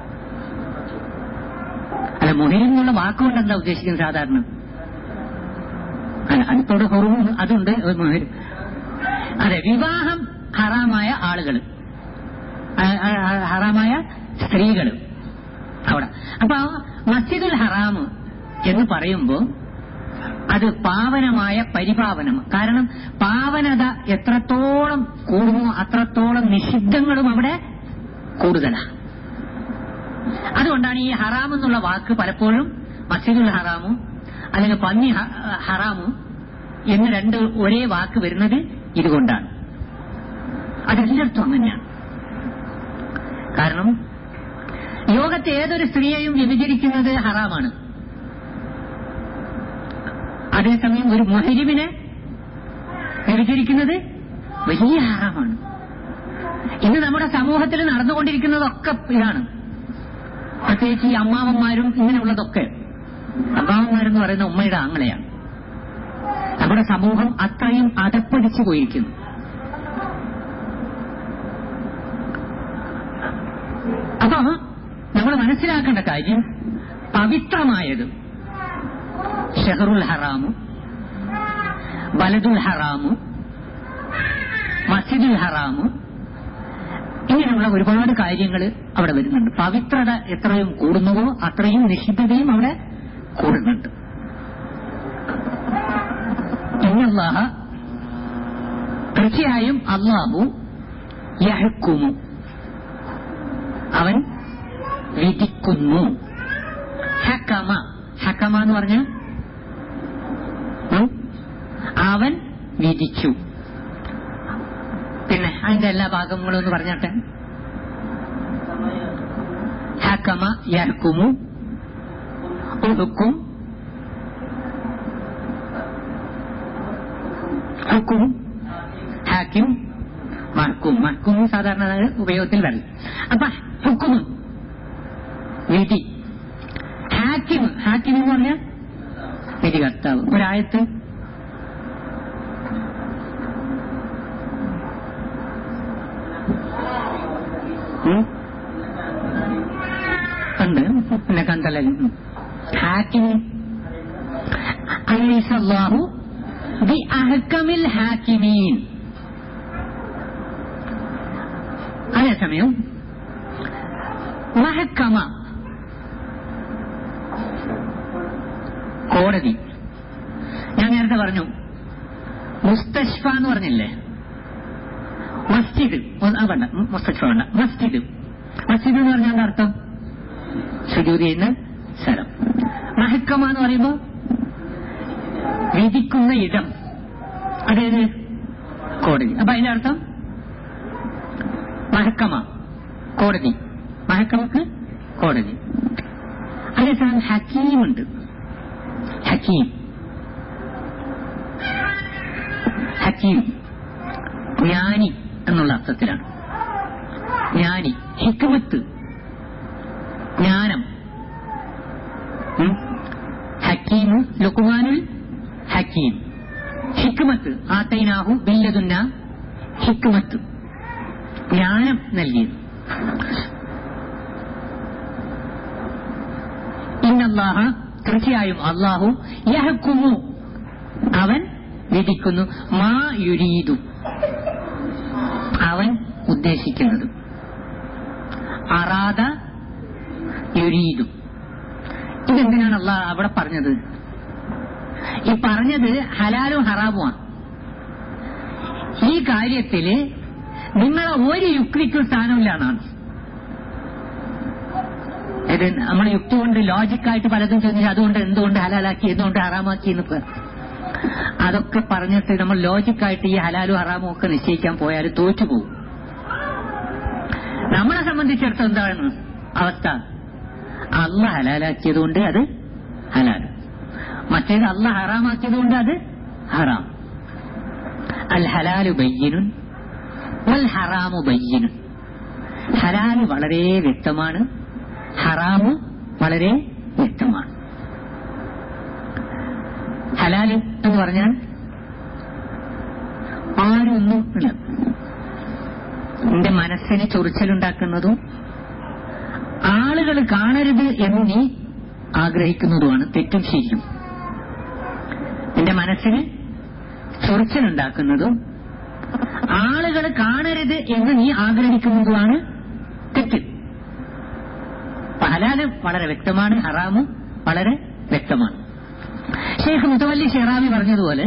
Speaker 1: മുഹിരി എന്നുള്ള വാക്കുകൊണ്ട് എന്താ ഉദ്ദേശിക്കുന്നത് സാധാരണ അല്ല, അടുത്തോട് ഹുറുവും അതുണ്ട് മുഹിരി അതെ വിവാഹം ഹറാമായ ആളുകൾ ഹറാമായ സ്ത്രീകൾ അവിടെ അപ്പൊ മസ്ജിദുൽ ഹറാം എന്ന് പറയുമ്പോ അത് പാവനമായ പരിപാവനം കാരണം പാവനത എത്രത്തോളം കൂടുമോ അത്രത്തോളം നിഷിദ്ധങ്ങളും അവിടെ കൂടുതലാണ് അതുകൊണ്ടാണ് ഈ ഹറാം എന്നുള്ള വാക്ക് പലപ്പോഴും മസ്ജിദുൽ ഹറാമും അല്ലെങ്കിൽ പന്നി ഹ- ഹറാമും എന്ന് രണ്ട് ഒരേ വാക്ക് വരുന്നത് ഇതുകൊണ്ടാണ് അതെല്ലായിടത്തും അങ്ങനെയാണ് കാരണം ലോകത്തെ ഏതൊരു സ്ത്രീയെയും വ്യഭിചരിക്കുന്നത് ഹറാമാണ് അതേസമയം ഒരു മുഹരിമിനെ വ്യഭിചരിക്കുന്നത് വലിയ ഹറാമാണ് ഇന്ന് നമ്മുടെ സമൂഹത്തിൽ നടന്നുകൊണ്ടിരിക്കുന്നതൊക്കെ ഇതാണ് പ്രത്യേകിച്ച് ഈ അമ്മാവന്മാരും ഇങ്ങനെയുള്ളതൊക്കെ അമ്മാവന്മാരെന്ന് പറയുന്ന ഉമ്മയുടെ ആങ്ങളെയാണ് നമ്മുടെ സമൂഹം അത്രയും അതപ്പടിച്ചു പോയിരിക്കുന്നു അപ്പൊ നമ്മൾ മനസ്സിലാക്കേണ്ട കാര്യം പവിത്രമായത് ഷെഹറുൽ ഹറാമു ബലദുൽ ഹറാമു മസ്ജിദുൽ ഹറാമു ഇങ്ങനെയുള്ള ഒരുപാട് കാര്യങ്ങൾ അവിടെ വരുന്നുണ്ട് പവിത്രത എത്രയും കൂടുന്നുവോ അത്രയും നിഷിദ്ധതയും അവിടെ കൂടുന്നുണ്ട് ഇന്നല്ലാഹ തീർച്ചയായും അള്ളാഹു യഹക്കുമു അവൻ വിധിക്കുന്നു ഹക്കമ ഹക്കമ എന്ന് പറഞ്ഞ അവൻ വിധിച്ചു പിന്നെ അതിന്റെ എല്ലാ ഭാഗങ്ങളും ഒന്ന് പറഞ്ഞാട്ടെ ഹക്കമ യഹക്കുമു ഉഹുക്കും ഹുക്കും ഹാക്കിം മഹക്കും മഹക്കും സാധാരണ ഉപയോഗത്തിൽ വരും അപ്പൊ ഹുക്കും വിധി ഹാക്കിം ഹാക്കിം എന്ന് പറഞ്ഞാൽ വിധികർത്താവ് ഒരായത്ത് ഉം? ഉണ്ട് പിന്നെ കണ്ടല്ലോ ഹാക്കിം അലൈസല്ലാഹു ബി അഹക്കമിൽ ഹാക്കിമീൻ അതേസമയം മഹക്കമ കോടതി ഞാൻ നേരത്തെ പറഞ്ഞു മുസ്തഷ്ഫ എന്ന് പറഞ്ഞില്ലേ മസ്ജിദ് ഒന്ന് ആ വേണ്ട ഉം, മുസ്തഷ്ഫ വേണ്ട മസ്ജിദ് മസ്ജിദ് എന്ന് പറഞ്ഞാൽ എന്താ അർത്ഥം സുജൂതി ചെയ്യുന്ന സ്ഥലം മഹക്കമ എന്ന് പറയുമ്പോൾ വിധിക്കുന്ന ഇടം അതായത് കോടതി അപ്പൊ അതിന്റെ അർത്ഥം മഹക്കമ കോടതി മഹക്കമക്ക് കോടതി അതേസമയം ഹക്കീമുണ്ട് ഹക്കീം ഹക്കീം ജ്ഞാനി എന്നുള്ള അർത്ഥത്തിലാണ് ജ്ഞാനി ഹിക്മത്ത് ജ്ഞാനം ഉം? ഹക്കീമു ലുക്കുമാനുൽ ഹക്കീം ഹിക്മത്ത് ആത്തൈനാഹു ബില്ലതുന്ന ഹിക്മത്ത് ജ്ഞാനം നൽകിയത് ഇന്നല്ലാഹ തീർച്ചയായും അള്ളാഹു യഹക്കുമു അവൻ വിധിക്കുന്നു മാ യുരീതു അവൻ ഉദ്ദേശിക്കുന്നത് അറാദ യുരീതു ഇതെന്തിനാണ് അള്ളാഹ് അവിടെ പറഞ്ഞത് ഈ പറഞ്ഞത് ഹലാലും ഹറാമുമാണ് ഈ കാര്യത്തില് നിങ്ങളെ ഒരു യുക്തിക്കും സ്ഥാനമില്ല എന്നാണ് ഇത് നമ്മൾ യുക്തി കൊണ്ട് ലോജിക്കായിട്ട് പലതും ചോദിച്ചു അതുകൊണ്ട് എന്തുകൊണ്ട് ഹലാലാക്കി എന്തുകൊണ്ട് ഹറാമാക്കി എന്നൊക്കെ അതൊക്കെ പറഞ്ഞിട്ട് നമ്മൾ ലോജിക്കായിട്ട് ഈ ഹലാലും ഹറാമും ഒക്കെ നിശ്ചയിക്കാൻ പോയാൽ തോറ്റുപോകും നമ്മളെ സംബന്ധിച്ചിടത്തോളം എന്താണ് അവസ്ഥ അള്ള ഹലാലാക്കിയതുകൊണ്ട് അത് ഹലാൽ മറ്റേത് അള്ള ഹറാമാക്കിയതുകൊണ്ട് അത് ഹറാം അൽ ഹലാലു ബയ്യനുൻ വൽ ഹറാമു ബയ്യനുൻ ഹലാല് വളരെ വ്യക്തമാണ് ഹറാമ് വളരെ വ്യക്തമാണ് ഹലാല് എന്ന് പറഞ്ഞാൽ ആരൊന്നും ഇല്ല നിന്റെ മനസ്സിന് ചൊറിച്ചലുണ്ടാക്കുന്നതും ആളുകൾ കാണരുത് എന്ന് നീ ആഗ്രഹിക്കുന്നതുമാണ് തെറ്റും ശരിയും നിന്റെ മനസ്സിന് ചൊറിച്ചിലുണ്ടാക്കുന്നതും ആളുകൾ കാണരുത് എന്ന് നീ ആഗ്രഹിക്കുന്നതുമാണ് തെറ്റ് ഹലാല് വളരെ വ്യക്തമാണ് ഹറാമും വളരെ വ്യക്തമാണ് ഷെയ്ഖ് മുത്തവല്ലി ഷെറാവി പറഞ്ഞതുപോലെ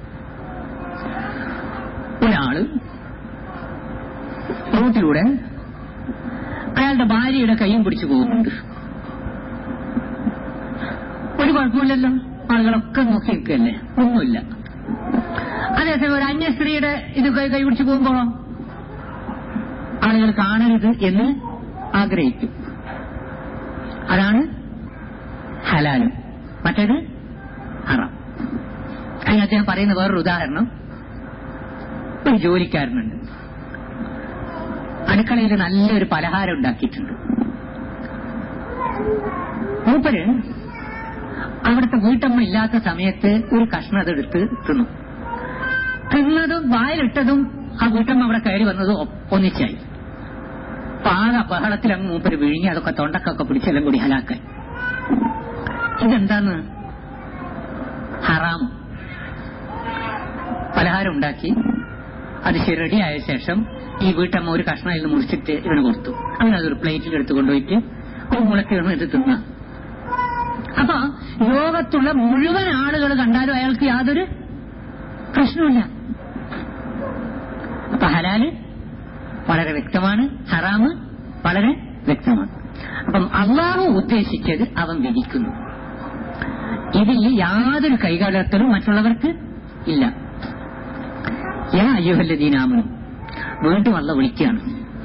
Speaker 1: ഒരാള് റൂട്ടിലൂടെ അയാളുടെ ഭാര്യയുടെ കൈയും പിടിച്ചു പോകുന്നുണ്ട് ഒരു കുഴപ്പമില്ലല്ലോ ആളുകളൊക്കെ നോക്കി നിൽക്കല്ലേ ഒന്നുമില്ല അതേസമയം ഒരു അന്യ സ്ത്രീയുടെ ഇത് കൈ കൈ പിടിച്ചു പോകുമ്പോഴോ ആളുകൾ കാണരുത് എന്ന് ആഗ്രഹിക്കും അതാണ് ഹലാലും മറ്റേത് ഹറാം അതിന് അദ്ദേഹം പറയുന്ന വേറൊരു ഉദാഹരണം ഒരു ജോലിക്കാരനുണ്ട് അടുക്കളയിൽ നല്ലൊരു പലഹാരം ഉണ്ടാക്കിയിട്ടുണ്ട് മൂപ്പര് അവിടുത്തെ വീട്ടമ്മ ഇല്ലാത്ത സമയത്ത് ഒരു കഷ്ണം അതെടുത്ത് തിന്നു തിന്നതും വായിലിട്ടതും ആ വീട്ടമ്മ അവിടെ കയറി വന്നതും ഒ- ഒന്നിച്ചായി പാക ബഹളത്തിൽ അങ്ങ് മൂപ്പര് വിഴുങ്ങി അതൊക്കെ തൊണ്ടക്കൊക്കെ പിടിച്ചെല്ലാം കൂടി ഹലാക്കാൻ ഇതെന്താന്ന് ഹറാം പലഹാരം ഉണ്ടാക്കി അത് ശരി റെഡിയായ ശേഷം ഈ വീട്ടമ്മ ഒരു കഷ്ണം ഇതിൽ മുറിച്ചിട്ട് ഇവന് കൊടുത്തു അങ്ങനെ അതൊരു പ്ലേറ്റിൽ എടുത്ത് കൊണ്ടുപോയിട്ട് ഒരു മുളക്ക് ഇവന് ഇത് തിന്നാം അപ്പൊ ലോകത്തുള്ള മുഴുവൻ ആളുകൾ കണ്ടാലും അയാൾക്ക് യാതൊരു പ്രശ്നമില്ല അപ്പൊ ഹലാല് വളരെ വ്യക്തമാണ് ഹറാമ് വളരെ വ്യക്തമാണ് അപ്പം അള്ളാഹു ഉദ്ദേശിച്ചത് അവൻ വിധിക്കുന്നു ഇതിൽ യാതൊരു കൈകാലത്തിലും മറ്റുള്ളവർക്ക് ഇല്ല യാ അയ്യുഹല്ലദീനാമനും വീണ്ടും അല്ല വിളിക്കുകയാണ്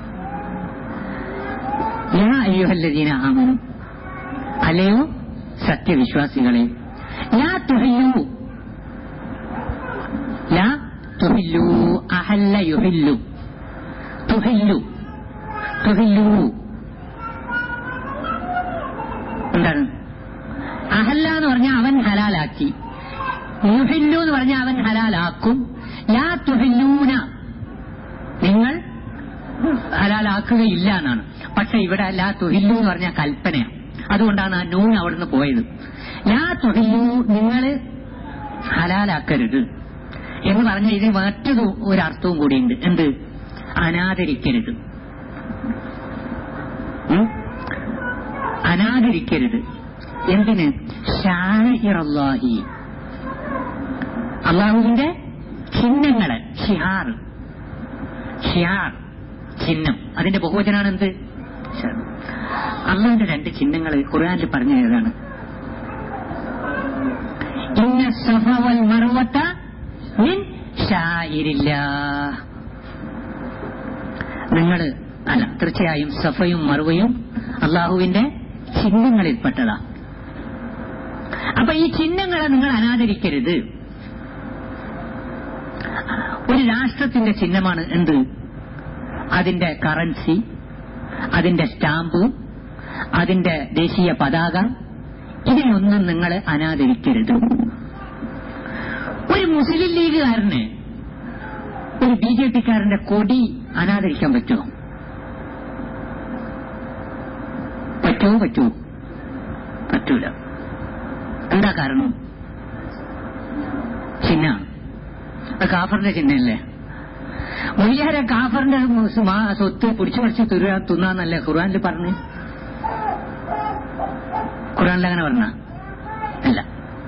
Speaker 1: യാ അയ്യുഹല്ലദീന ആമനും അല്ലയോ സത്യവിശ്വാസികളെ ലാ തുഹില്ലു ലാ തുഹില്ലു അഹല്ല യുഹില്ലു തുഹില്ലു തുഹില്ലു എന്താണ് അഹല്ല എന്ന് പറഞ്ഞാൽ അവൻ ഹലാലാക്കി യുഹില്ലു എന്ന് പറഞ്ഞാൽ അവൻ ഹലാലാക്കും ലാ തുഹില്ലൂന നിങ്ങൾ ഹലാലാക്കുകയില്ല എന്നാണ് പക്ഷെ ഇവിടെ ലാ തുഹില്ലു എന്ന് പറഞ്ഞാൽ കൽപ്പനയാണ് അതുകൊണ്ടാണ് ആ നൂൻ അവിടുന്ന് പോയത് ലാ തുഹില്ലു നിങ്ങൾ ഹലാലാക്കരുത് എന്ന് പറഞ്ഞ ഇതിന് മറ്റൊരു ഒരു അർത്ഥവും കൂടിയുണ്ട് എന്ത് അനാദരിക്കരുത് ഉം? അനാദരിക്കരുത് എന്തിന് ഷാഹിറല്ലാഹി അള്ളാഹുവിന്റെ ചിഹ്നങ്ങള് ഷിഹാർ ഷിഹാർ ചിഹ്നം അതിന്റെ ബഹുവചനാണ് എന്ത് അള്ളാഹിന്റെ രണ്ട് ചിഹ്നങ്ങൾ ഖുർആനിൽ പറഞ്ഞ ഏതാണ് ഇന്ന സഫ വൽ മർവത്ത മിൻ ഷായിരില്ലാഹ് നിങ്ങൾ അല്ല തീർച്ചയായും സഫയും മറുവയും അള്ളാഹുവിന്റെ ചിഹ്നങ്ങളിൽപ്പെട്ടതാ അപ്പൊ ഈ ചിഹ്നങ്ങളെ നിങ്ങൾ അനാദരിക്കരുത് ഒരു രാഷ്ട്രത്തിന്റെ ചിഹ്നമാണ് എന്ത് അതിന്റെ കറൻസി അതിന്റെ സ്റ്റാമ്പ് അതിന്റെ ദേശീയ പതാക ഇതിനൊന്നും നിങ്ങൾ അനാദരിക്കരുത് ഒരു മുസ്ലിം ലീഗുകാരന് ഒരു ബി ജെ പിക്കാരന്റെ കൊടി അനാദരിക്കാൻ പറ്റുമോ പറ്റുമോ പറ്റുമോ പറ്റൂല എന്താ കാരണം ചിഹ്നാണ് അത് കാഫറിന്റെ ചിഹ്നല്ലേ മൊയ്യാരെ കാഫറിന്റെ മു- മാ- സ്വത്ത് പിടിച്ചു പറിച്ച് തുരുക തിന്നാന്നല്ലേ ഖുർആനിൽ പറഞ്ഞു ഖുർആനിൽ അങ്ങനെ പറഞ്ഞ അല്ല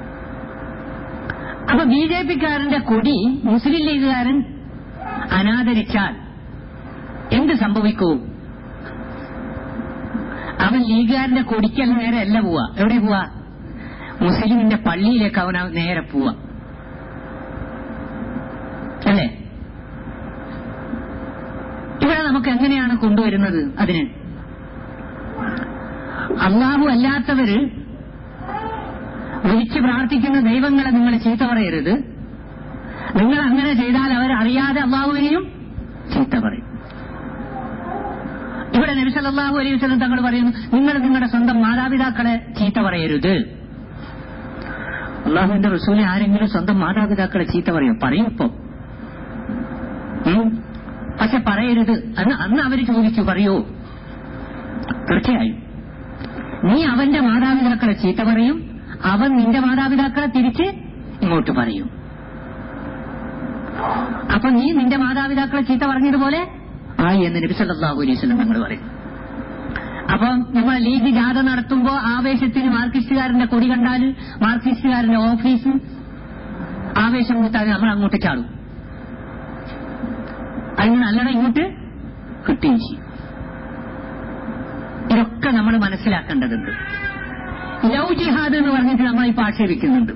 Speaker 1: അപ്പൊ ബി ജെ പിക്കാരന്റെ കൊടി മുസ്ലിം ലീഗുകാരൻ അനാദരിച്ചാൽ എന്ത് സംഭവിക്കും അവൻ ലീഗുകാരന്റെ കൊടിക്കല്ല നേരെ അല്ല പോവാ എവിടെ പോവാ മുസ്ലിമിന്റെ പള്ളിയിലേക്ക് അവൻ നേരെ പോവാ അല്ലേ ഇവിടെ നമുക്ക് എങ്ങനെയാണ് കൊണ്ടുവരുന്നത് അതിന് അള്ളാഹു അല്ലാത്തവര് വിളിച്ച് പ്രാർത്ഥിക്കുന്ന ദൈവങ്ങളെ നിങ്ങൾ ചീത്ത പറയരുത് നിങ്ങൾ അങ്ങനെ ചെയ്താൽ അവർ അറിയാതെ അള്ളാഹുവിനെയും ചീത്ത പറയും ഇവിടെ നബി സല്ലല്ലാഹു അലൈഹി വസല്ലം തങ്ങൾ പറയുന്നു നിങ്ങൾ നിങ്ങളുടെ സ്വന്തം മാതാപിതാക്കളെ ചീത്ത പറയരുത് അള്ളാഹുവിന്റെ റസൂലെ ആരെങ്കിലും സ്വന്തം മാതാപിതാക്കളെ ചീത്ത പറയും പറയും ഇപ്പോ ഉം. പക്ഷെ പറയരുത് അന്ന് അന്ന് അവർ ചോദിച്ചു പറയൂ തീർച്ചയായും നീ അവന്റെ മാതാപിതാക്കളെ ചീത്ത പറയും അവൻ നിന്റെ മാതാപിതാക്കളെ തിരിച്ച് ഇങ്ങോട്ട് പറയും അപ്പൊ നീ നിന്റെ മാതാപിതാക്കളെ ചീത്ത പറഞ്ഞതുപോലെ ആയി എന്ന് നബി സല്ലല്ലാഹു അലൈഹി വസല്ലം നമ്മൾ പറയും അപ്പം നമ്മൾ ലീഗ് ജാഥ നടത്തുമ്പോ ആവേശത്തിന് മാർക്സിസ്റ്റുകാരന്റെ കൊടി കണ്ടാൽ മാർക്സിസ്റ്റുകാരന്റെ ഓഫീസ് ആവേശം കൂട്ടാതെ നമ്മൾ അങ്ങോട്ട് ചാടും അതിന് നല്ലട ഇങ്ങോട്ട് കിട്ടുകയും ചെയ്യും ഇതൊക്കെ നമ്മൾ മനസ്സിലാക്കേണ്ടതുണ്ട് ലവ് ജിഹാദ് എന്ന് പറഞ്ഞിട്ട് നമ്മൾ ഇപ്പൊ ആക്ഷേപിക്കുന്നുണ്ട്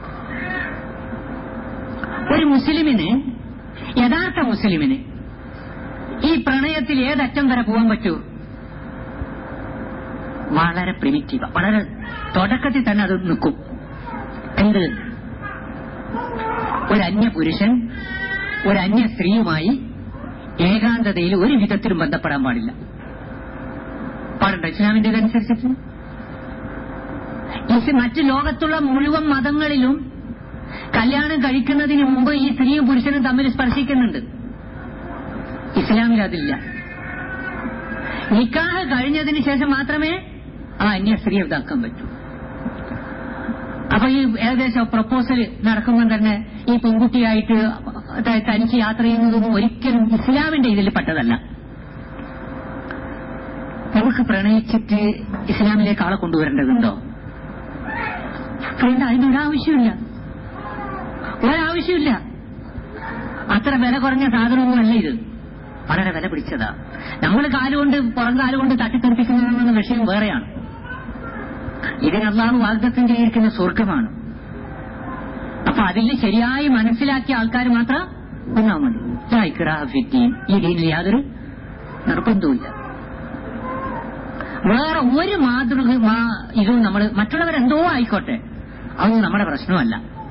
Speaker 1: ഒരു മുസ്ലിമിന് യഥാർത്ഥ മുസ്ലിമിന് ഈ പ്രണയത്തിൽ ഏതറ്റം വരെ പോകാൻ പറ്റൂ വളരെ പ്രിമിറ്റീവ് വളരെ തുടക്കത്തിൽ തന്നെ അത് നിൽക്കും എന്ത് ഒരു അന്യ പുരുഷൻ ഒരു അന്യ സ്ത്രീയുമായി ഏകാന്തതയിൽ ഒരു വിധത്തിലും ബന്ധപ്പെടാൻ പാടില്ല പാടുണ്ടോ ഇസ്ലാമിന്റെ ഇതനുസരിച്ചിട്ട് ഈ മറ്റു ലോകത്തുള്ള മുഴുവൻ മതങ്ങളിലും കല്യാണം കഴിക്കുന്നതിന് മുമ്പ് ഈ സ്ത്രീയും പുരുഷനും തമ്മിൽ സ്പർശിക്കുന്നുണ്ട് ഇസ്ലാമിൽ അതില്ല നിക്കാഹ് കഴിഞ്ഞതിന് ശേഷം മാത്രമേ ആ അന്യ സ്ത്രീയെ ഇതാക്കാൻ പറ്റൂ അപ്പൊ ഈ ഏകദേശം പ്രപ്പോസൽ നടക്കുമ്പോൾ തന്നെ ഈ പെൺകുട്ടിയായിട്ട് ത- തനിച്ച് യാത്ര ചെയ്യുന്നതൊന്നും ഒരിക്കലും ഇസ്ലാമിന്റെ ഇതിൽ പെട്ടതല്ല നമുക്ക് പ്രണയിച്ചിട്ട് ഇസ്ലാമിലേക്ക് ആളെ കൊണ്ടുവരേണ്ടതുണ്ടോ വേണ്ട അതിന്റെ ഒരാവശ്യമില്ല ഒരാവശ്യമില്ല അത്ര വില കുറഞ്ഞ സാധനമൊന്നുമല്ല ഇത് വളരെ വില പിടിച്ചതാ നമ്മൾ കാലുകൊണ്ട് പുറം കാലുകൊണ്ട് തട്ടിത്തെറിപ്പിക്കുന്നതെന്ന വിഷയം വേറെയാണ് ഇതിന് അള്ളാഹു വാഗ്ദത്തം ചെയ്തിരിക്കുന്ന സ്വർഗമാണ് അപ്പൊ അതിൽ ശരിയായി മനസ്സിലാക്കിയ ആൾക്കാർ മാത്രം ഒന്നാ മതി ലാ ഇക്റാഹ ഫിദ്ദീൻ. ഈ ദീനിൽ യാതൊരു നിർബന്ധവുമില്ല വേറെ ഒരു മാതൃക മാ- ഇതും നമ്മൾ മറ്റുള്ളവരെന്തോ ആയിക്കോട്ടെ അതൊന്നും നമ്മുടെ പ്രശ്നമല്ല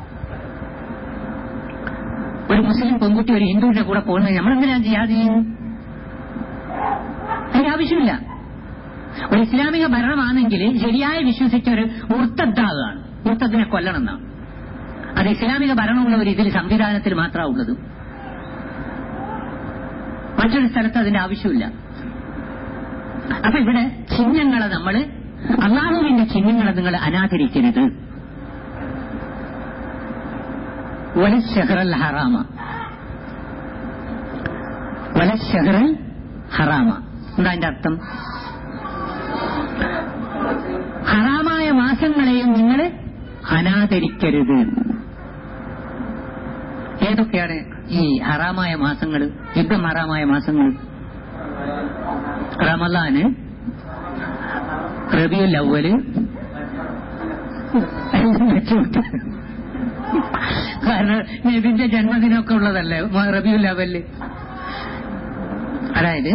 Speaker 1: ഒരു മുസ്ലിം പെൺകുട്ടി ഒരു ഹിന്ദുവിന്റെ കൂടെ പോകുന്നത് നമ്മളെന്തിനാ ജിഹാദ് ചെയ്യുന്നു അതിന്റെ ആവശ്യമില്ല ഒരു ഇസ്ലാമിക ഭരണമാണെങ്കിൽ ശരിയായി വിശ്വസിച്ച ഒരു മുർത്തദ്ദാകാണ് മുർത്തദ്ദിനെ കൊല്ലണം എന്നാണ് അത് ഇസ്ലാമിക ഭരണമുള്ള ഒരു ഇതിൽ സംവിധാനത്തിൽ മാത്രമാണ് ഉള്ളത് മറ്റൊരു സ്ഥലത്ത് അതിന്റെ ആവശ്യമില്ല അപ്പൊ ഇവിടെ ചിഹ്നങ്ങളെ നമ്മൾ അള്ളാഹുവിന്റെ ചിഹ്നങ്ങളെ നിങ്ങൾ അനാദരിക്കരുത് വലശഹറൽ ഹറാമ വലശഹറൽ ഹറാമ എന്താ അതിന്റെ അർത്ഥം ഹറാമായ മാസങ്ങളെയും നിങ്ങൾ അനാദരിക്കരുത് ഏതൊക്കെയാണ് ഈ ഹറാമായ മാസങ്ങൾ യുദ്ധം ഹറാമായ മാസങ്ങൾ റമലാന് റബിയുൽ അവല് കാരണം നബിന്റെ ജന്മദിനമൊക്കെ ഉള്ളതല്ലേ മ- റബിയുൽ അവല് അതായത്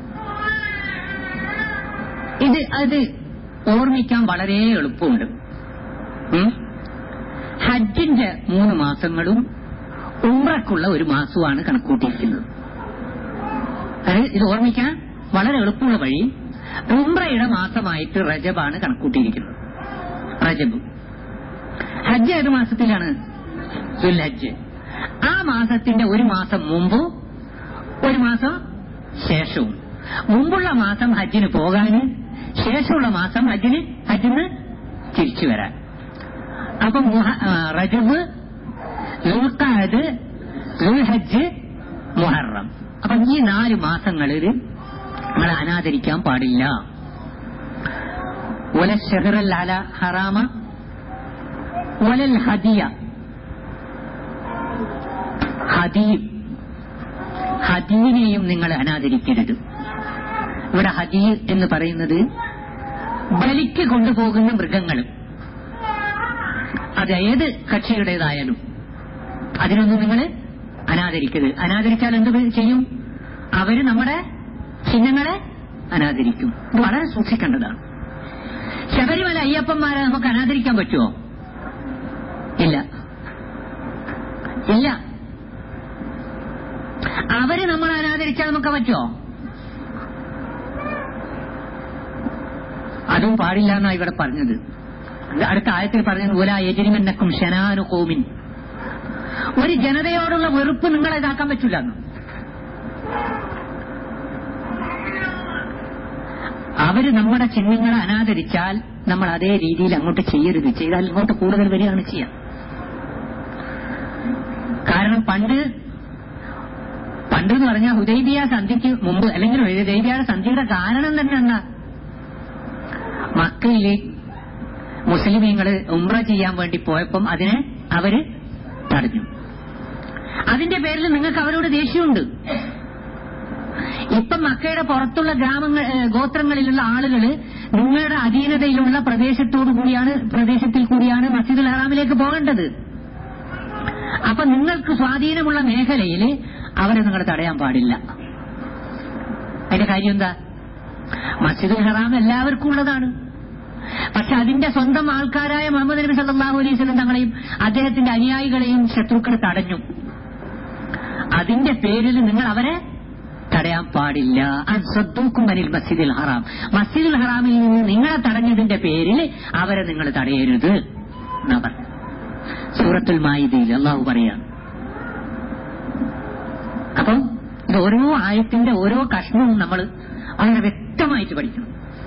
Speaker 1: ഇത് അത് ഓർമ്മിക്കാൻ വളരെ എളുപ്പമുണ്ട് ഉം? ഹജ്ജിന്റെ മൂന്ന് മാസങ്ങളും ഉംറക്കുള്ള ഒരു മാസവുമാണ് കണക്കൂട്ടിയിരിക്കുന്നത് അത് ഇത് ഓർമ്മിക്കാൻ വളരെ എളുപ്പമുള്ള വഴി ഉംറയുടെ മാസമായിട്ട് റജബാണ് കണക്കൂട്ടിയിരിക്കുന്നത് റജബ് ഹജ്ജ് ഏത് മാസത്തിലാണ് ദുൽഹജ്ജ് ആ മാസത്തിന്റെ ഒരു മാസം മുമ്പും ഒരു മാസം ശേഷവും മുമ്പുള്ള മാസം ഹജ്ജിന് പോകാന് ശേഷമുള്ള മാസം ഹജ്ജിന് ഹജ്ജിന് തിരിച്ചു വരാൻ അപ്പൊ മുഹ- ആ, റജബ് ദുൽഖഅദ് ദുൽഹജ്ജ് മുഹറം അപ്പൊ ഈ നാല് മാസങ്ങളിൽ നമ്മൾ അനാദരിക്കാൻ പാടില്ല വല ഷഹറൽ അല ഹറാമ വലൽ ഹദിയ ഹദീ ഹദീനെയും നിങ്ങൾ അനാദരിക്കരുത് ഇവിടെ ഹദീ എന്ന് പറയുന്നത് ബലിക്ക് കൊണ്ടുപോകുന്ന മൃഗങ്ങൾ അത് ഏത് കക്ഷിയുടേതായാലും അതിനൊന്നും നിങ്ങൾ അനാദരിക്കരുത് അനാദരിച്ചാൽ എന്ത് ചെയ്യും അവര് നമ്മുടെ ചിഹ്നങ്ങളെ അനാദരിക്കും ഇത് വളരെ സൂക്ഷിക്കേണ്ടതാണ് ശബരിമല അയ്യപ്പന്മാരെ നമുക്ക് അനാദരിക്കാൻ പറ്റുമോ ഇല്ല ഇല്ല അവര് നമ്മൾ അനാദരിച്ചാൽ നമുക്ക് പറ്റുമോ അതും പാടില്ല എന്നാണ് ഇവിടെ പറഞ്ഞത് അടുത്ത ആയത്തിൽ പറഞ്ഞത് ഒലാ യജരിമെന്നക്കും ഷനാനു കോമിൻ ഒരു ജനതയോടുള്ള വെറുപ്പ് നിങ്ങളെ ഇതാക്കാൻ പറ്റില്ല എന്ന് ആ അവര് നമ്മുടെ ചിഹ്നങ്ങളെ അനാദരിച്ചാൽ നമ്മൾ അതേ രീതിയിൽ അങ്ങോട്ട് ചെയ്യരുത് ചെയ്താൽ ഇങ്ങോട്ട് കൂടുതൽ വരികയാണ് ചെയ്യാം കാരണം പണ്ട് പണ്ട് എന്ന് പറഞ്ഞാൽ ഹുദൈബിയ സന്ധിക്ക് മുമ്പ് അല്ലെങ്കിൽ ഹുദൈബിയുടെ സന്ധിയുടെ കാരണം തന്നെ എന്താ മക്കയിലെ മുസ്ലിമീങ്ങള് ഉംറ ചെയ്യാൻ വേണ്ടി പോയപ്പം അതിനെ അവര് തടഞ്ഞു അതിന്റെ പേരിൽ നിങ്ങൾക്ക് അവരോട് ദേഷ്യമുണ്ട് ഇപ്പം മക്കയുടെ പുറത്തുള്ള ഗ്രാമങ്ങൾ ഏ, ഗോത്രങ്ങളിലുള്ള ആളുകൾ നിങ്ങളുടെ അധീനതയിലുള്ള പ്രദേശത്തോടു കൂടിയാണ് പ്രദേശത്തിൽ കൂടിയാണ് മസ്ജിദുൽ ഹറാമിലേക്ക് പോകേണ്ടത് അപ്പൊ നിങ്ങൾക്ക് സ്വാധീനമുള്ള മേഖലയിൽ അവരെ നിങ്ങൾ തടയാൻ പാടില്ല അതിന്റെ കാര്യം എന്താ മസ്ജിദുൽ ഹറാം എല്ലാവർക്കും ഉള്ളതാണ് പക്ഷെ അതിന്റെ സ്വന്തം ആൾക്കാരായ മുഹമ്മദ് നബി സല്ലല്ലാഹു അലൈഹി വസല്ലം തങ്ങളെയും അദ്ദേഹത്തിന്റെ അനുയായികളെയും ശത്രുക്കൾ തടഞ്ഞു അതിന്റെ പേരിൽ നിങ്ങൾ അവരെ തടയാൻ പാടില്ല അൻസദ്ദൂക്കും അനിൽ മസ്ജിദുൽ ഹറാം മസ്ജിദുൽ ഹറാമിൽ നിന്ന് നിങ്ങളെ തടഞ്ഞതിന്റെ പേരിൽ അവരെ നിങ്ങൾ തടയരുത് എന്നാ പറഞ്ഞു സൂറത്തുൽ മായിദയിൽ അള്ളാഹു പറയാണ് അപ്പം ഇത് ഓരോ ആയത്തിന്റെ ഓരോ കഷ്ണവും നമ്മൾ വളരെ വ്യക്തമായിട്ട് പഠിക്കണം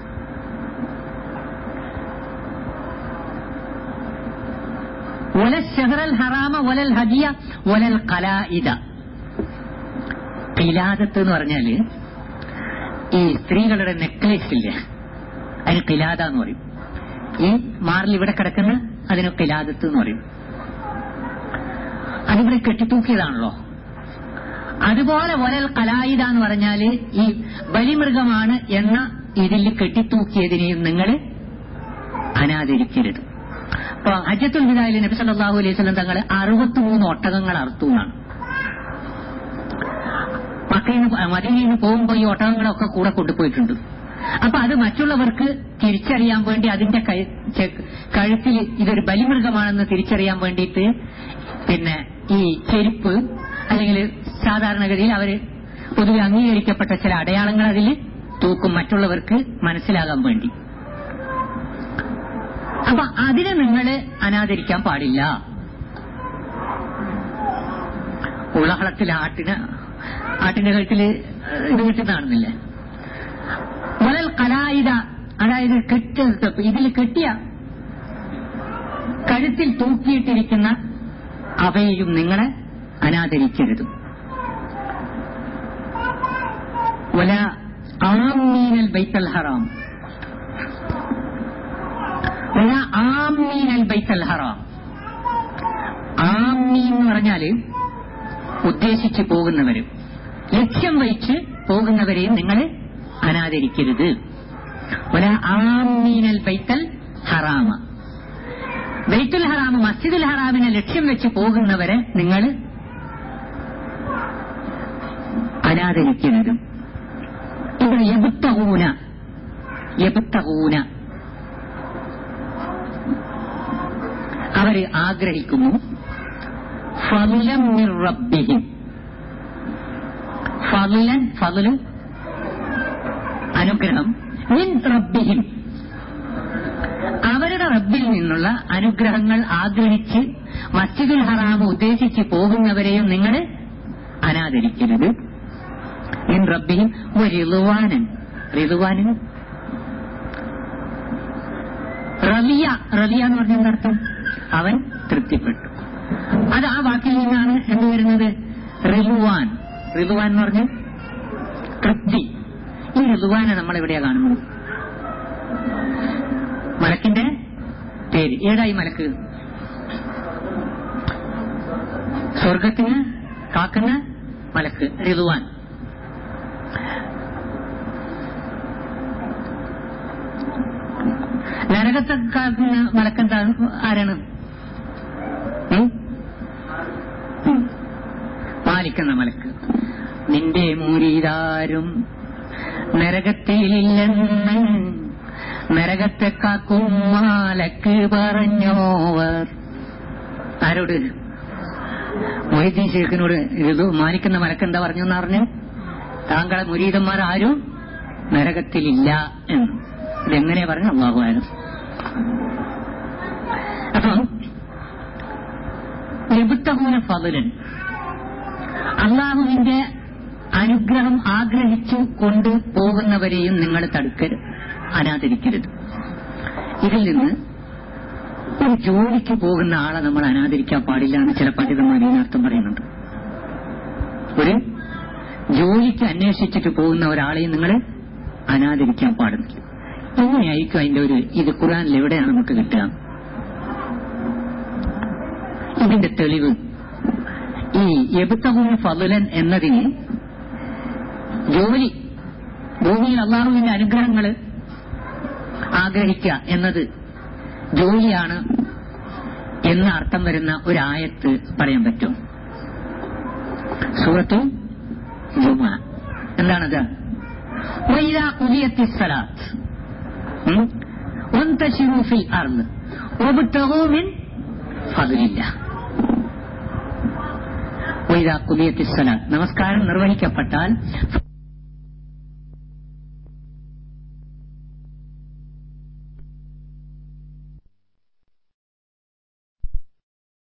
Speaker 1: വലൽ ഷഹറൽ ഹറാമ വലൽ ഹദിയ വലൽ കലായിദ കിലാദത്ത് എന്ന് പറഞ്ഞാല് ഈ സ്ത്രീകളുടെ നെക്ലേസ് ഇല്ലേ അതിന് കിലാദ എന്ന് പറയും ഈ മാറിൽ ഇവിടെ കിടക്കുന്ന അതിന് കിലാദത്ത് എന്ന് പറയും അതിവിടെ കെട്ടിത്തൂക്കിയതാണല്ലോ അതുപോലെ വലൽ കലായിദ എന്ന് പറഞ്ഞാല് ഈ ബലിമൃഗമാണ് എന്ന ഇതിൽ കെട്ടിത്തൂക്കിയതിനെയും നിങ്ങൾ അനാദരിക്കരുത് അപ്പൊ ഹജ്ജത്തുൽ വിദായിൽ നബി സല്ലല്ലാഹു അലൈഹി വസല്ലം തങ്ങൾ അറുപത്തിമൂന്ന് ഒട്ടകങ്ങൾ അറുത്തു എന്നാണ് മക്കയിൽ നിന്ന് മദീനയിൽ നിന്ന് പോകുമ്പോൾ ഈ ഒട്ടകങ്ങളൊക്കെ കൂടെ കൊണ്ടുപോയിട്ടുണ്ട് അപ്പൊ അത് മറ്റുള്ളവർക്ക് തിരിച്ചറിയാൻ വേണ്ടി അതിന്റെ കഴ- ചെ- കഴുത്തിൽ ഇതൊരു ബലിമൃഗമാണെന്ന് തിരിച്ചറിയാൻ വേണ്ടിയിട്ട് പിന്നെ ഈ ചെരുപ്പ് അല്ലെങ്കിൽ സാധാരണഗതിയിൽ അവര് പൊതുവെ അംഗീകരിക്കപ്പെട്ട ചില അടയാളങ്ങൾ അതിൽ തൂക്കും മറ്റുള്ളവർക്ക് മനസ്സിലാകാൻ വേണ്ടി അപ്പൊ അതിനെ നിങ്ങൾ അനാദരിക്കാൻ പാടില്ല ഉളഹളത്തിൽ ആട്ടിന് ആട്ടിന്റെ കഴുത്തില് ഇത് കിട്ടുന്നതാണെന്നില്ലേ വലൽ കലായിത അതായത് കെട്ട ഇതിൽ കെട്ടിയ കഴുത്തിൽ തൂക്കിയിട്ടിരിക്കുന്ന അവയെയും നിങ്ങളെ അനാദരിക്കരുത് വല ആമീനൽ ബൈത്തൽ ഹറാം വല ആമീനൽ ബൈത്തൽ ഹറാം ആമീൻ എന്ന് പറഞ്ഞാല് ഉദ്ദേശിച്ച് പോകുന്നവരും ലക്ഷ്യം വഹിച്ച് പോകുന്നവരെയും നിങ്ങൾ അനാദരിക്കരുത് വല ആമീനൽ ബൈത്തൽ ഹറാമ ബൈത്തുൽ ഹറാമ് മസ്ജിദുൽ ഹറാമിനെ ലക്ഷ്യം വെച്ച് പോകുന്നവരെ നിങ്ങൾ അനാദരിക്കരുത് ഇവിടെ എബുത്തഹൂന എബുത്തഹൂന അവര് ആഗ്രഹിക്കുന്നു ഫലുലം മിർ റബ്ബിഹിം ഫലുലൻ ഫലുല് അനുഗ്രഹം മിൻ റബ്ബിഹിം അവരുടെ റബ്ബിൽ നിന്നുള്ള അനുഗ്രഹങ്ങൾ ആഗ്രഹിച്ച് മസ്ജിദുൽ ഹറാം ഉദ്ദേശിച്ച് പോകുന്നവരെയും നിങ്ങൾ അനാദരിക്കരുത് മിൻ റബ്ബിഹിം റിളുവാനൻ റിളുവാനൻ റലിയ റലിയ എന്ന് പറഞ്ഞ അർത്ഥം അവൻ തൃപ്തിപ്പെട്ടു അത് ആ വാക്കിൽ നിന്നാണ് എന്ത് വരുന്നത് റിലുവാൻ റിലുവാൻ എന്ന് പറഞ്ഞ തൃപ്തി ഈ റിലുവാനെ നമ്മൾ എവിടെയാ കാണുന്നത് മലക്കിന്റെ പേര് ഏതായി മലക്ക് സ്വർഗത്തിന് കാക്കുന്ന മലക്ക് റിലുവാൻ നരകത്തെ കാക്കുന്ന മലക്കെന്താ ആരാണ് ഉം? ഉം. പാലിക്കുന്ന മലക്ക് നിന്റെ മുരീതാരും നരകത്തിലില്ലെന്ന് നരകത്തെ കാക്കും മാലക്ക് പറഞ്ഞോവർ ആരോട് മൊയ്തീൻ ഷേഖിനോട് ഇത് മാനിക്കുന്ന മലക്ക് എന്താ പറഞ്ഞു എന്ന് പറഞ്ഞു താങ്കളെ മുരീതന്മാർ ആരും നരകത്തിലില്ല എന്ന് ഇതെങ്ങനെ പറഞ്ഞു അള്ളാഹുവാനും അപ്പം നിബുദ്ധഹൂന ഫലൻ അള്ളാഹുവിന്റെ അനുഗ്രഹം ആഗ്രഹിച്ചു കൊണ്ട് പോകുന്നവരെയും നിങ്ങൾ തടുക്കരുത് അനാദരിക്കരുത് ഇതിൽ നിന്ന് ഒരു ജോലിക്ക് പോകുന്ന ആളെ നമ്മൾ അനാദരിക്കാൻ പാടില്ല എന്ന് ചില പണ്ഡിതന്മാർ ഇതിനർത്ഥം പറയുന്നുണ്ട് ഒരു ജോലിക്ക് അന്വേഷിച്ചിട്ട് പോകുന്ന ഒരാളെയും നിങ്ങൾ അനാദരിക്കാൻ പാടുന്നില്ല എങ്ങനെയായിരിക്കും അതിന്റെ ഒരു ഇത് ഖുറാനിൽ എവിടെയാണ് നമുക്ക് കിട്ടുക ഇതിന്റെ തെളിവ് ഈ എബുത്തഹും ഫലുലൻ എന്നതിന് ജോലി ഭൂമിയിൽ അള്ളാഹുവിന്റെ അനുഗ്രഹങ്ങൾ ആഗ്രഹിക്കുക എന്നത് ജോലിയാണ് എന്ന അർത്ഥം വരുന്ന ഒരു ആയത്ത് പറയാൻ പറ്റും സൂറത്തു ജുമ എന്താണത് وإذا قضيت الصلاة م? وانتشروا في الأرض وابتغوا من فضل الله وإذا قضيت الصلاة നമസ്കാരം നിർവഹിക്കപ്പെട്ടാൽ